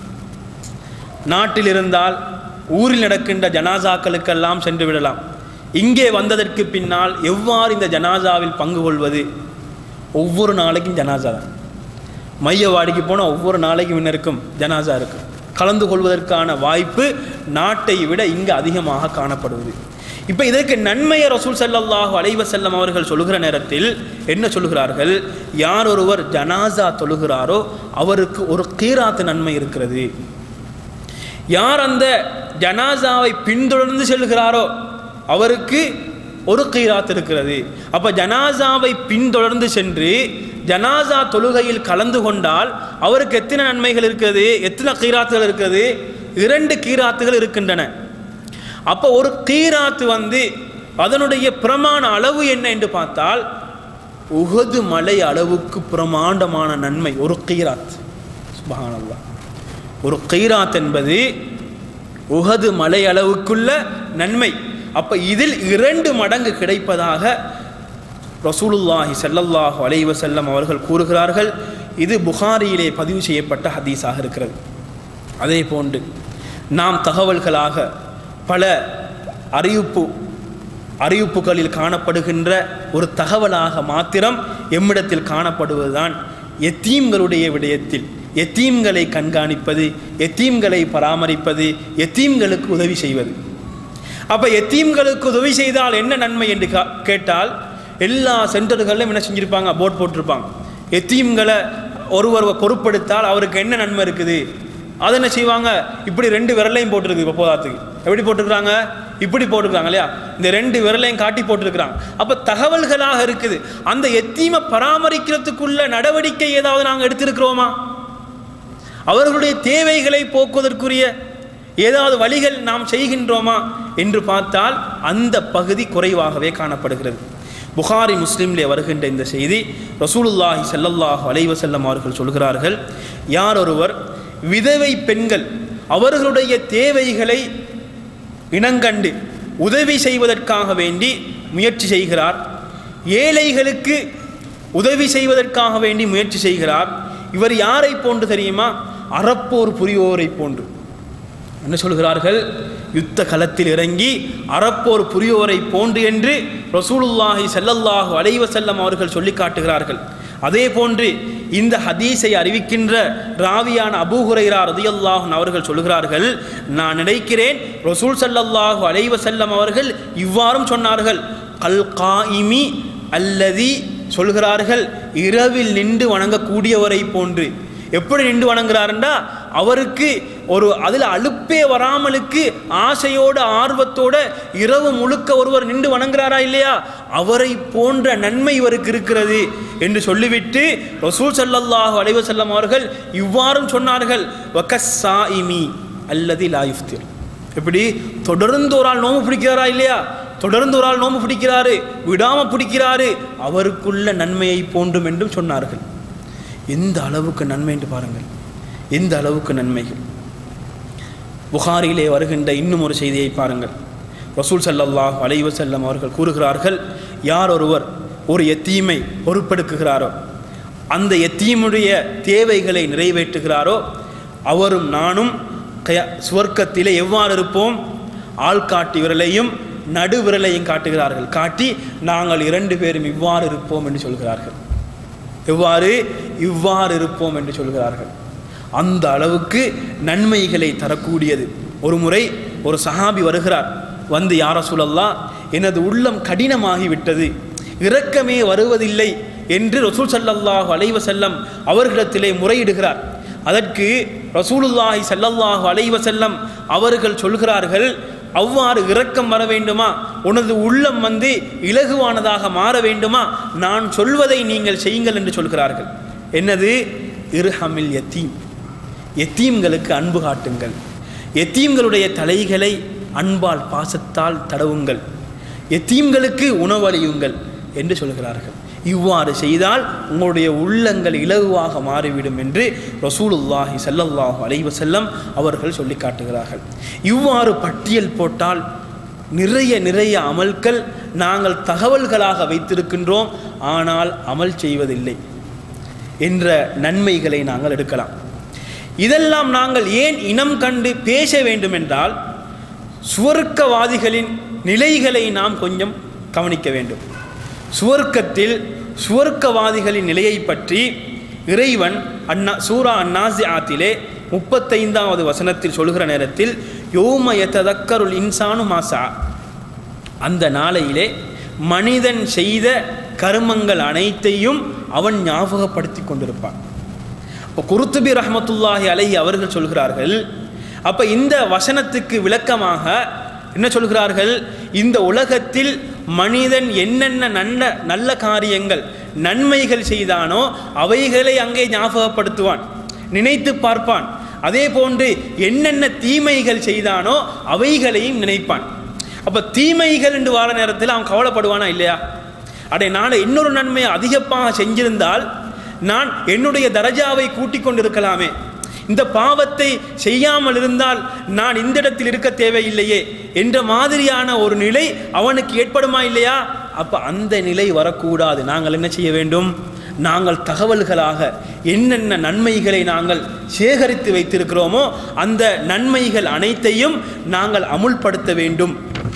நாட்டில் இருந்தால் ஊரில் நடக்கின்ற ஜனாசாக்களுக்கெல்லாம் சென்று விடலாம் இங்கே வந்ததற்கு பின்னால் எவ்வாறு இந்த ஜனாசாவில் பங்கு கொள்வது ஒவ்வொரு நாளைக்கும் ஜனாசா தான் மையவாடிக்கு போனால் ஒவ்வொரு நாளைக்கும் என்ன இருக்கும் ஜனாசா இருக்கும் கலந்து கொள்வதற்கான வாய்ப்பு நாட்டை விட இங்கு அதிகமாக காணப்படுவது இப்போ இதற்கு நன்மையை ரசூல் ஸல்லல்லாஹு அலைஹி வஸல்லம் அவர்கள் சொல்லுகிற நேரத்தில் என்ன சொல்கிறார்கள் யார் ஒருவர் ஜனாசா தொழுகிறாரோ அவருக்கு ஒரு கீராத்து நன்மை இருக்கிறது யார் அந்த ஜனாசாவை பின்தொடர்ந்து செல்கிறாரோ அவருக்கு ஒரு கீராத் இருக்கிறது அப்ப ஜனாசாவை பின்தொடர்ந்து சென்று ஜனாசா தொழுகையில் கலந்து கொண்டால் அவருக்கு எத்தனை நன்மைகள் இருக்கிறது எத்தனை கீராத்துகள் இருக்கிறது இரண்டு கீராத்துகள் இருக்கின்றன அப்போ ஒரு கீராத்து வந்து அதனுடைய பிரமாண அளவு என்ன என்று பார்த்தால் உகது மலை அளவுக்கு பிரமாண்டமான நன்மை ஒரு கீராத் சுபஹானல்லாஹ் ஒரு கீராத் என்பது உகது மலை அளவுக்குள்ள நன்மை அப்ப இதில் இரண்டு மடங்கு கிடைப்பதாக ரசூலுல்லாஹி ஸல்லல்லாஹு அலைஹி வஸல்லம் அவர்கள் கூறுகிறார்கள் இது புகாரியிலே பதிவு செய்யப்பட்ட ஹதீஸாக இருக்கிறது அதே போன்று நாம் தகவல்களாக பல அறிவிப்பு அறிவிப்புகளில் காணப்படுகின்ற ஒரு தகவலாக மாத்திரம் எம்மிடத்தில் காணப்படுவதுதான் எத்தீம்களுடைய விடயத்தில் எத்தீம்களை கண்காணிப்பது எத்தீம்களை பராமரிப்பது எத்தீம்களுக்கு உதவி செய்வது அப்போ எத்தீம்களுக்கு உதவி செய்தால் என்ன நன்மை என்று கா- கேட்டால் எல்லா சென்டர்களிலும் என்ன செஞ்சிருப்பாங்க போர்ட் போட்டிருப்பாங்க எத்தீம்களை ஒருவர் பொறுப்படுத்தால் அவருக்கு என்ன நன்மை இருக்குது அதை என்ன செய்வாங்க இப்படி ரெண்டு விரலையும் போட்டிருக்கு இப்போ போதாத்துக்கு எப்படி போட்டிருக்கிறாங்க இப்படி போட்டிருக்காங்க இல்லையா இந்த ரெண்டு விரலையும் காட்டி போட்டிருக்கிறாங்க அப்போ தகவல்களாக இருக்குது அந்த எத்தீமை பராமரிக்கிறதுக்குள்ள நடவடிக்கை ஏதாவது நாங்கள் எடுத்திருக்கிறோமா அவர்களுடைய தேவைகளை போக்குவதற்குரிய ஏதாவது வழிகள் நாம் செய்கின்றோமா என்று பார்த்தால் அந்த பகுதி குறைவாகவே காணப்படுகிறது புகாரி முஸ்லிம்லே வருகின்ற இந்த செய்தி ரசூலுல்லாஹி ஸல்லல்லாஹு அலைஹி வஸல்லம் அவர்கள் சொல்கிறார்கள் யார் ஒருவர் விதவை பெண்கள் அவர்களுடைய தேவைகளை இனங்கண்டு உதவி செய்வதற்காக வேண்டி முயற்சி செய்கிறார் ஏழைகளுக்கு உதவி செய்வதற்காக வேண்டி முயற்சி செய்கிறார் இவர் யாரை போன்று தெரியுமா அறப்போர் புரியோரை போன்று என்ன சொல்கிறார்கள் யுத்த களத்தில் இறங்கி அறப்போர் புரியோரை போன்று என்று ரசூலுல்லாஹி ஸல்லல்லாஹு அலைஹி வஸல்லம் அவர்கள் சொல்லி காட்டுகிறார்கள் அதே போன்று இந்த ஹதீஸை அறிவிக்கின்ற ராவியான அபூ ஹுரைரா ரதியல்லாஹு அன்ஹு அவர்கள் சொல்கிறார்கள் நான் நினைக்கிறேன் ரசூல் ஸல்லல்லாஹு அலைஹி வஸல்லம் அவர்கள் இவ்வாறும் சொன்னார்கள் கல் காயிமி அல்லதி சொல்கிறார்கள் இரவில் நின்று வணங்கக்கூடியவரை போன்று எப்படி நின்று வணங்குறாருண்டா அவருக்கு ஒரு அதில் அலுப்பே வராமலுக்கு ஆசையோட ஆர்வத்தோட இரவு முழுக்க ஒருவர் நின்று வணங்குறாரா இல்லையா அவரை போன்ற நன்மை இவருக்கு இருக்கிறது என்று சொல்லிவிட்டு ரசூல் ஸல்லல்லாஹு அலைஹி வஸல்லம் அவர்கள் இவ்வாறும் சொன்னார்கள் வகஸ்ஸாயிமி அல்லதி லா யுஃப்திர் எப்படி தொடர்ந்து ஒரு ஆள் நோம்பு பிடிக்கிறாரா இல்லையா தொடர்ந்து ஒரு ஆள் நோம்பு பிடிக்கிறாரு விடாம பிடிக்கிறாரு அவருக்குள்ள நன்மையை போன்றும் என்றும் சொன்னார்கள் எந்த அளவுக்கு நன்மை என்று பாருங்கள் எந்த அளவுக்கு நன்மைகள் புகாரிலே வருகின்ற இன்னும் ஒரு செய்தியை பாருங்கள் ரசூல் ஸல்லல்லாஹு அலைஹி வஸல்லம் அவர்கள் கூறுகிறார்கள் யார் ஒருவர் ஒரு எத்தீமை பொறுப்பெடுக்குகிறாரோ அந்த எத்தீமுடைய தேவைகளை நிறைவேற்றுகிறாரோ அவரும் நானும் கய- சுவர்க்கத்திலே எவ்வாறு இருப்போம் ஆள்காட்டி விரலையும் நடு விரலையும் காட்டுகிறார்கள் காட்டி நாங்கள் இரண்டு பேரும் இவ்வாறு இருப்போம் என்று சொல்கிறார்கள் எவ்வாறு இவ்வாறு இருப்போம் என்று சொல்கிறார்கள் அந்த அளவுக்கு நன்மைகளை தரக்கூடியது ஒரு முறை ஒரு சஹாபி வருகிறார் வந்து யார சொல்லல்லா எனது உள்ளம் கடினமாகி விட்டது இரக்கமே வருவதில்லை என்று ரசூல் ஸல்லல்லாஹு அலைஹி வஸல்லம் அவர்களிடத்திலே முறையிடுகிறார் அதற்கு ரசூலுல்லாஹி ஸல்லல்லாஹு அலைஹி வஸல்லம் அவர்கள் சொல்கிறார்கள் அவ்வாறு இரக்கம் வர வேண்டுமா உனது உள்ளம் வந்து இலகுவானதாக மாற வேண்டுமா நான் சொல்வதை நீங்கள் செய்யுங்கள் என்று சொல்கிறார்கள் என்னது இர்ஹமில் யத்தீம் எத்தீம்களுக்கு அன்பு காட்டுங்கள் எத்தீம்களுடைய தலைகளை அன்பால் பாசத்தால் தடவுங்கள் எத்தீம்களுக்கு உணவளியுங்கள் என்று சொல்கிறார்கள் இவ்வாறு செய்தால் உங்களுடைய உள்ளங்கள் இலகுவாக மாறிவிடும் என்று ரசூலுல்லாஹி ஸல்லல்லாஹு அலைஹி வஸல்லம் அவர்கள் சொல்லி காட்டுகிறார்கள் இவ்வாறு பட்டியல் போட்டால் நிறைய நிறைய அமல்கள் நாங்கள் தகவல்களாக வைத்திருக்கின்றோம் ஆனால் அமல் செய்வதில்லை என்ற நன்மைகளை நாங்கள் எடுக்கலாம் இதெல்லாம் நாங்கள் ஏன் இனம் கண்டு பேச வேண்டும் என்றால் சுவர்க்கவாதிகளின் நிலைகளை நாம் கொஞ்சம் கவனிக்க வேண்டும் சுவர்க்கத்தில் சுவர்க்கவாதிகளின் நிலையை பற்றி இறைவன் அண்ணா சூரா அன்னாசி ஆத்திலே முப்பத்தைந்தாவது வசனத்தில் சொல்கிற நேரத்தில் யோம எத்ததக்கருள் இன்சானு மாசா அந்த நாளையிலே மனிதன் செய்த கர்மங்கள் அனைத்தையும் அவன் ஞாபகப்படுத்தி கொண்டிருப்பான் இப்போ குருத்துபி ரஹமத்துல்லாஹி அலைஹி அவர்கள் சொல்கிறார்கள் அப்போ இந்த வசனத்துக்கு விளக்கமாக என்ன சொல்கிறார்கள் இந்த உலகத்தில் மனிதன் என்னென்ன நல்ல நல்ல காரியங்கள் நன்மைகள் செய்தானோ அவைகளை அங்கே ஞாபகப்படுத்துவான் நினைத்து பார்ப்பான் அதே போன்று என்னென்ன தீமைகள் செய்தானோ அவைகளையும் நினைப்பான் அப்போ தீமைகள் என்று வார நேரத்தில் அவன் கவலைப்படுவானா இல்லையா அடே நான் இன்னொரு நன்மையை அதிகமாக செஞ்சிருந்தால் நான் என்னுடைய தரஜாவை கூட்டிக் கொண்டிருக்கலாமே இந்த பாவத்தை செய்யாமல் இருந்தால் நான் இந்த இடத்தில் இருக்க தேவையில்லையே என்ற மாதிரியான ஒரு நிலை அவனுக்கு ஏற்படுமா இல்லையா அப்ப அந்த நிலை வரக்கூடாது நாங்கள் என்ன செய்ய வேண்டும் நாங்கள் தகவல்களாக என்னென்ன நன்மைகளை நாங்கள் சேகரித்து வைத்திருக்கிறோமோ அந்த நன்மைகள் அனைத்தையும் நாங்கள் அமுல்படுத்த வேண்டும்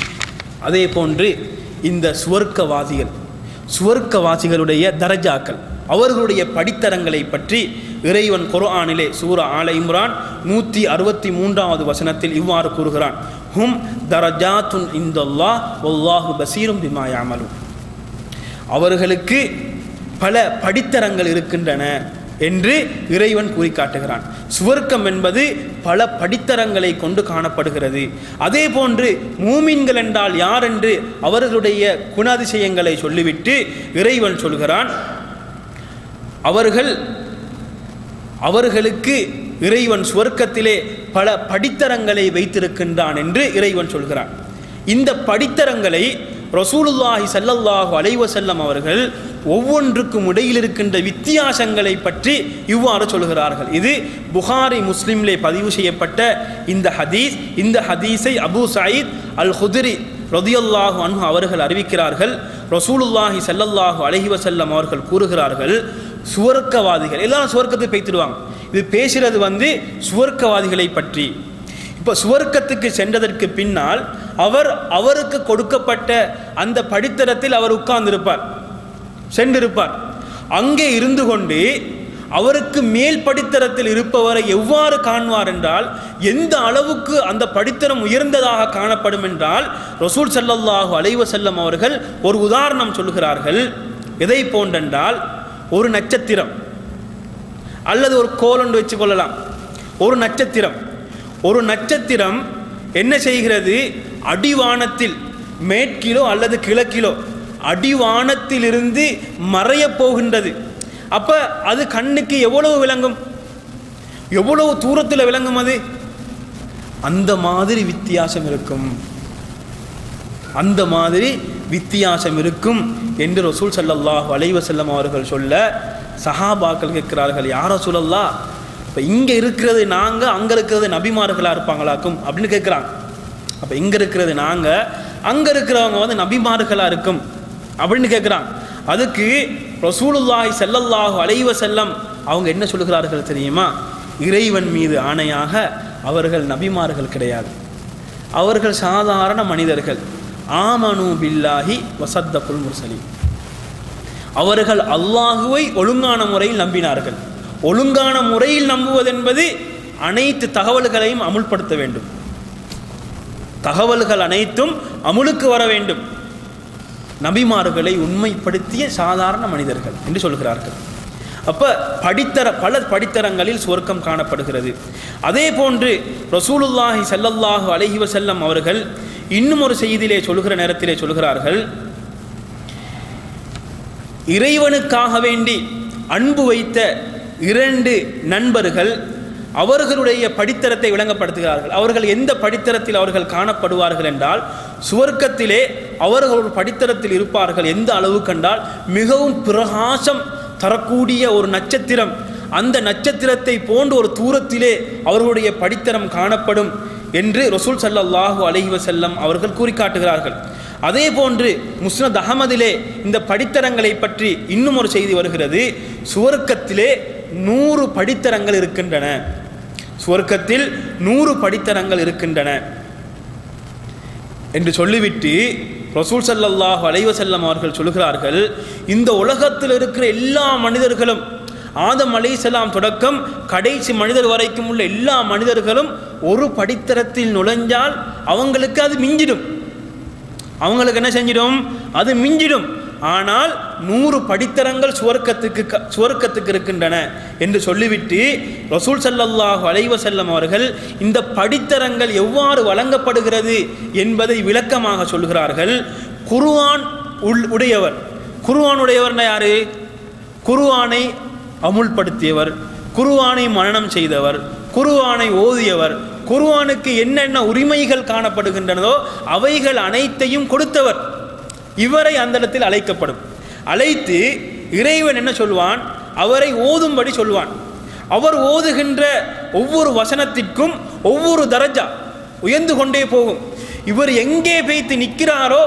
அதே போன்று இந்த சுவர்க்கவாதிகள் சுவர்க்கவாசிகளுடைய தரஜாக்கள் அவர்களுடைய படித்தரங்களை பற்றி இறைவன் குர்ஆனிலே சூரா ஆல இம்ரான் நூற்றி அறுபத்தி மூன்றாவது வசனத்தில் இவ்வாறு கூறுகிறான் ஹும் தரஜாத்துன் இந்தல்லா ஒல்லாஹு பசீரும் பிமாயாமலும் அவர்களுக்கு பல படித்தரங்கள் இருக்கின்றன என்று இறைவன் கூறி காட்டுகிறான் சுவர்க்கம் என்பது பல படித்தரங்களை கொண்டு காணப்படுகிறது அதே போன்று மூமின்கள் என்றால் யார் என்று அவர்களுடைய குணாதிசயங்களை சொல்லிவிட்டு இறைவன் சொல்கிறான் அவர்கள் அவர்களுக்கு இறைவன் சுவர்க்கத்திலே பல படித்தரங்களை வைத்திருக்கின்றான் என்று இறைவன் சொல்கிறான் இந்த படித்தரங்களை ரசூலுல்லாஹி ஸல்லல்லாஹு அலைஹி வஸல்லம் அவர்கள் ஒவ்வொன்றுக்கும் இடையில் இருக்கின்ற வித்தியாசங்களை பற்றி இவ்வாறு சொல்கிறார்கள் இது புகாரி முஸ்லிம்லே பதிவு செய்யப்பட்ட இந்த ஹதீஸ் இந்த ஹதீஸை அபூ சயீத் அல் ஹுதிரி ரதியல்லாஹு அன்ஹு அவர்கள் அறிவிக்கிறார்கள் ரசூலுல்லாஹி ஸல்லல்லாஹு அலைஹி வஸல்லம் அவர்கள் கூறுகிறார்கள் சுவர்க்கவாதிகள் எல்லாரும் சுவர்க்கத்துக்கு பேய்த்திடுவாங்க இது பேசுறது வந்து சுவர்க்கவாதிகளை பற்றி இப்போ சுவர்க்கத்துக்கு சென்றதற்கு பின்னால் அவர் அவருக்கு கொடுக்கப்பட்ட அந்த படித்தரத்தில் அவர் உட்கார்ந்திருப்பார் சென்றிருப்பார் அங்கே இருந்து கொண்டு அவருக்கு மேல் படித்தரத்தில் இருப்பவரை எவ்வாறு காண்பார் என்றால் எந்த அளவுக்கு அந்த படித்தரம் உயர்ந்ததாக காணப்படும் என்றால் ரசூல் ஸல்லல்லாஹு அலைஹி வஸல்லம் அவர்கள் ஒரு உதாரணம் சொல்கிறார்கள் எதை போன்றென்றால் ஒரு நட்சத்திரம் அல்லது ஒரு கோலண்டு வச்சு கொள்ளலாம் ஒரு நட்சத்திரம் ஒரு நட்சத்திரம் என்ன செய்கிறது அடிவானத்தில் மேற்கிலோ அல்லது கிழக்கிலோ அடிவானத்திலிருந்து மறையப் போகின்றது அப்ப அது கண்ணுக்கு எவ்வளவு விளங்கும் எவ்வளவு தூரத்தில் விளங்கும் அது அந்த மாதிரி வித்தியாசம் இருக்கும் அந்த மாதிரி வித்தியாசம் இருக்கும் என்று ரசூல் ஸல்லல்லாஹு அலைஹி வஸல்லம் அவர்கள் சொல்ல சஹாபாக்கள் கேட்கிறார்கள் யார சொல்லல்லா இப்போ இங்கே இருக்கிறது நாங்கள் அங்கே இருக்கிறது நபிமார்களாக இருப்பாங்களாக்கும் அப்படின்னு கேட்குறாங்க அப்போ இங்கே இருக்கிறது நாங்கள் அங்கே இருக்கிறவங்க வந்து நபிமார்களாக இருக்கும் அப்படின்னு கேட்குறாங்க அதுக்கு ரசூலுல்லாஹி ஸல்லல்லாஹு அலைஹி வஸல்லம் அவங்க என்ன சொல்லுகிறார்கள் தெரியுமா இறைவன் மீது ஆணையாக அவர்கள் நபிமார்கள் கிடையாது அவர்கள் சாதாரண மனிதர்கள் ஆமனு பில்லாஹி வசத்தகுல் முர்சலீன் அவர்கள் அல்லாஹுவை ஒழுங்கான முறையில் நம்பினார்கள் ஒழுங்கான முறையில் நம்புவதென்பது அனைத்து தகவல்களையும் அமுல்படுத்த வேண்டும் தகவல்கள் அனைத்தும் அமுலுக்கு வர வேண்டும் நபிமார்களை உண்மைப்படுத்திய சாதாரண மனிதர்கள் என்று சொல்கிறார்கள் அப்ப படித்தர பல படித்தரங்களில் சுவர்க்கம் காணப்படுகிறது அதே போன்று ரசூலுல்லாஹி ஸல்லல்லாஹு அலைஹி வஸல்லம் அவர்கள் இன்னும் ஒரு செய்தியிலே சொல்கிற நேரத்திலே சொல்கிறார்கள் இறைவனுக்காக வேண்டி அன்பு வைத்த இரண்டு நண்பர்கள் அவர்களுடைய படித்தரத்தை விளங்கப்படுத்துகிறார்கள் அவர்கள் எந்த படித்தரத்தில் அவர்கள் காணப்படுவார்கள் என்றால் சுவர்க்கத்திலே அவர்கள் ஒரு படித்தரத்தில் இருப்பார்கள் எந்த அளவு கண்டால் மிகவும் பிரகாசம் தரக்கூடிய ஒரு நட்சத்திரம் அந்த நட்சத்திரத்தை போன்ற ஒரு தூரத்திலே அவர்களுடைய படித்தரம் காணப்படும் என்று ரசூல் ஸல்லல்லாஹு அலைஹி வஸல்லம் அவர்கள் கூறி காட்டுகிறார்கள் அதே போன்று முஸ்னத் அகமதிலே இந்த படித்தரங்களை பற்றி இன்னும் ஒரு செய்தி வருகிறது சுவர்க்கத்திலே நூறு படித்தரங்கள் இருக்கின்றன சுவர்க்கத்தில் நூறு படித்தரங்கள் இருக்கின்றன என்று சொல்லிவிட்டு ரசூல் ஸல்லல்லாஹு அலைஹி வஸல்லம் அவர்கள் சொல்கிறார்கள் இந்த உலகத்தில் இருக்கிற எல்லா மனிதர்களும் ஆதம் அலைஹிஸ்ஸலாம் தொடக்கம் கடைசி மனிதர் வரைக்கும் உள்ள எல்லா மனிதர்களும் ஒரு படித்தரத்தில் நுழைஞ்சால் அவங்களுக்கு அது மிஞ்சிடும் அவங்களுக்கு என்ன செஞ்சிடும் அது மிஞ்சிடும் ஆனால் நூறு படித்தரங்கள் சுவர்க்கத்துக்கு க- சுவர்க்கத்துக்கு இருக்கின்றன என்று சொல்லிவிட்டு ரசூல் ஸல்லல்லாஹு அலைஹி வஸல்லம் அவர்கள் இந்த படித்தரங்கள் எவ்வாறு வழங்கப்படுகிறது என்பதை விளக்கமாக சொல்கிறார்கள் குர்ஆன் உள் உடையவர் குர்ஆன் உடையவர்னா யாரு குர்ஆனை அமுல்படுத்தியவர் குர்ஆனை மனனம் செய்தவர் குர்ஆனை ஓதியவர் குர்ஆனுக்கு என்னென்ன உரிமைகள் காணப்படுகின்றனதோ அவைகள் அனைத்தையும் கொடுத்தவர் இவரை அந்த இடத்தில் அழைக்கப்படும் அழைத்து இறைவன் என்ன சொல்வான் அவரை ஓதும்படி சொல்வான் அவர் ஓதுகின்ற ஒவ்வொரு வசனத்திற்கும் ஒவ்வொரு தரஜா உயர்ந்து கொண்டே போகும் இவர் எங்கே வைத்து நிற்கிறாரோ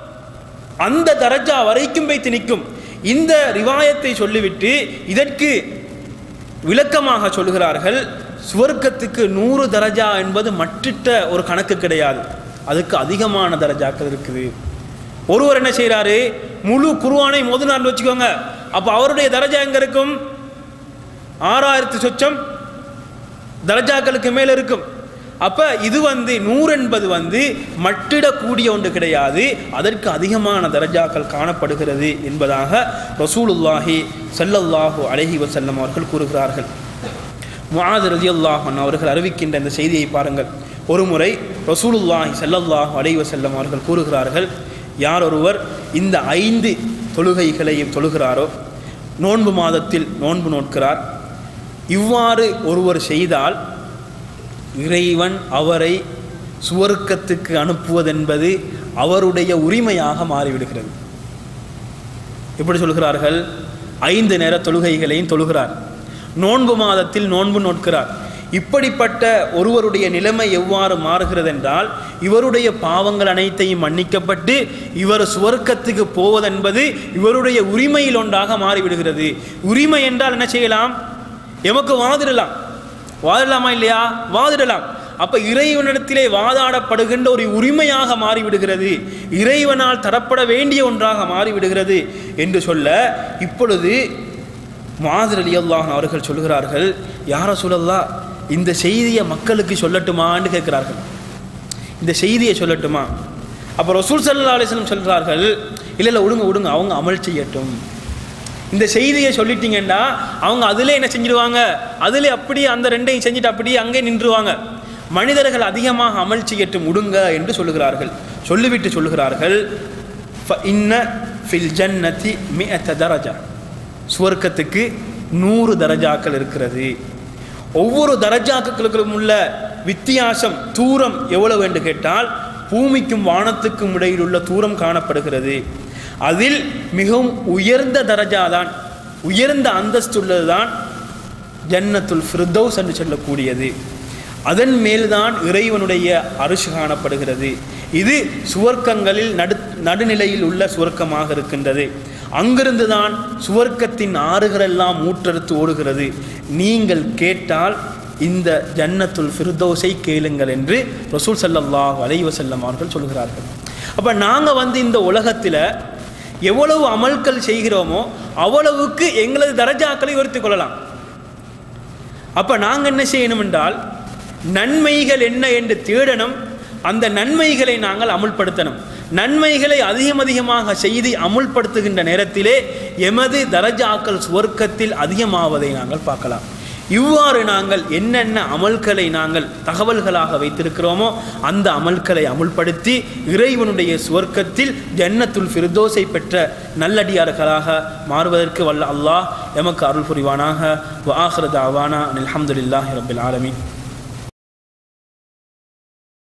அந்த தரஜா வரைக்கும் வைத்து நிற்கும் இந்த ரிவாயத்தை சொல்லிவிட்டு இதற்கு விளக்கமாக சொல்கிறார்கள் சுவர்க்கத்துக்கு நூறு தரஜா என்பது மற்றிட்ட ஒரு கணக்கு கிடையாது அதுக்கு அதிகமான தரஜாக்கள் இருக்குது ஒருவர் என்ன செய்கிறாரு முழு குருவானை மோதினார்னு வச்சுக்கோங்க அப்போ அவருடைய தரஜா எங்க இருக்கும் ஆறாயிரத்து சொச்சம் தரஜாக்களுக்கு மேல இருக்கும் அப்ப இது வந்து நூறு என்பது வந்து மட்டிடக்கூடிய ஒன்று கிடையாது அதற்கு அதிகமான தரஜாக்கள் காணப்படுகிறது என்பதாக ரசூலுல்லாஹி ஸல்லல்லாஹு அலைஹி வஸல்லம் அவர்கள் கூறுகிறார்கள் முஆத் ரலியல்லாஹு அன்ஹு அவர்கள் அறிவிக்கின்ற இந்த செய்தியை பாருங்கள் ஒருமுறை ரசூலுல்லாஹி ஸல்லல்லாஹு அலைஹி வஸல்லம் அவர்கள் கூறுகிறார்கள் யார் ஒருவர் இந்த ஐந்து தொழுகைகளையும் தொழுகிறாரோ நோன்பு மாதத்தில் நோன்பு நோட்கிறார் இவ்வாறு ஒருவர் செய்தால் இறைவன் அவரை சுவர்க்கத்துக்கு அனுப்புவதென்பது அவருடைய உரிமையாக மாறிவிடுகிறது எப்படி சொல்கிறார்கள் ஐந்து நேர தொழுகைகளையும் தொழுகிறார் நோன்பு மாதத்தில் நோன்பு நோட்கிறார் இப்படிப்பட்ட ஒருவருடைய நிலைமை எவ்வாறு மாறுகிறது என்றால் இவருடைய பாவங்கள் அனைத்தையும் மன்னிக்கப்பட்டு இவர் சுவர்க்கத்துக்கு போவதென்பது இவருடைய உரிமையில் ஒன்றாக மாறிவிடுகிறது உரிமை என்றால் என்ன செய்யலாம் எமக்கு வாதிடலாம் வாதிடலாமா இல்லையா வாதிடலாம் அப்ப இறைவனிடத்திலே வாதாடப்படுகின்ற ஒரு உரிமையாக மாறிவிடுகிறது இறைவனால் தரப்பட வேண்டிய ஒன்றாக மாறிவிடுகிறது என்று சொல்ல இப்பொழுது மாதிரி அலி அல்லாஹ் அவர்கள் சொல்கிறார்கள் யார சொல்லல்லா இந்த செய்தியை மக்களுக்கு சொல்லட்டுமான்னு கேட்கிறார்கள் இந்த செய்தியை சொல்லட்டுமா அப்போ ரசூல் சல்லா அலிஸ்லம் சொல்கிறார்கள் இல்லை இல்லை விடுங்க விடுங்க அவங்க அமல் செய்யட்டும் இந்த செய்தியை சொல்லிட்டீங்கன்னா அவங்க அதிலே என்ன செஞ்சிடுவாங்க அதிலே அப்படியே அந்த ரெண்டையும் செஞ்சுட்டு அப்படியே அங்கே நின்றுவாங்க மனிதர்கள் அதிகமாக அமல் செய்யட்டும் விடுங்க என்று சொல்லுகிறார்கள் சொல்லிவிட்டு சொல்லுகிறார்கள் "ஃப இன்ன ஃபில் ஜன்னதி மிஅத்த தரஜா சுவர்க்கத்துக்கு நூறு தரஜாக்கள் இருக்கிறது ஒவ்வொரு தரஜாக்களுக்கும் உள்ள வித்தியாசம் தூரம் எவ்வளவு என்று கேட்டால் பூமிக்கும் வானத்துக்கும் இடையில் உள்ள தூரம் காணப்படுகிறது அதில் மிகவும் உயர்ந்த தரஜா தான் உயர்ந்த அந்தஸ்துள்ளதுதான் ஜன்னத்துல் ஃபிர்தௌஸ் என்று சொல்லக்கூடியது அதன் மேல்தான் இறைவனுடைய அரிசு காணப்படுகிறது இது சுவர்க்கங்களில் நடு நடுநிலையில் உள்ள சுவர்க்கமாக இருக்கின்றது அங்கிருந்து தான் சுவர்க்கத்தின் ஆறுகளெல்லாம் ஊற்றெடுத்து ஓடுகிறது நீங்கள் கேட்டால் இந்த ஜன்னத்துல் ஃபிர்தௌஸை கேளுங்கள் என்று ரசூல் ஸல்லல்லாஹு அலைஹி வஸல்லம் அவர்கள் சொல்கிறார்கள் அப்போ நாங்கள் வந்து இந்த உலகத்தில் எவ்வளவு அமல்கள் செய்கிறோமோ அவ்வளவுக்கு எங்களது தரஜாக்களை உயர்த்திக் கொள்ளலாம் அப்போ நாங்கள் என்ன செய்யணும் என்றால் நன்மைகள் என்ன என்று தேடணும் அந்த நன்மைகளை நாங்கள் அமுல்படுத்தணும் நன்மைகளை அதிகம் அதிகமாக செய்து அமுல்படுத்துகின்ற நேரத்திலே எமது தரஜாக்கள் சுவர்க்கத்தில் அதிகமாவதை நாங்கள் பார்க்கலாம் இவ்வாறு நாங்கள் என்னென்ன அமல்களை நாங்கள் தகவல்களாக வைத்திருக்கிறோமோ அந்த அமல்களை அமுல்படுத்தி இறைவனுடைய சுவர்க்கத்தில் ஜன்னத்துல் ஃபிர்தோஸை பெற்ற நல்லடியார்களாக மாறுவதற்கு வல்ல அல்லாஹ் எமக்கு அருள் புரிவானாக வ ஆஹிர தாவானா அல்ஹம்துலில்லாஹி ரப்பில் ஆலமீன்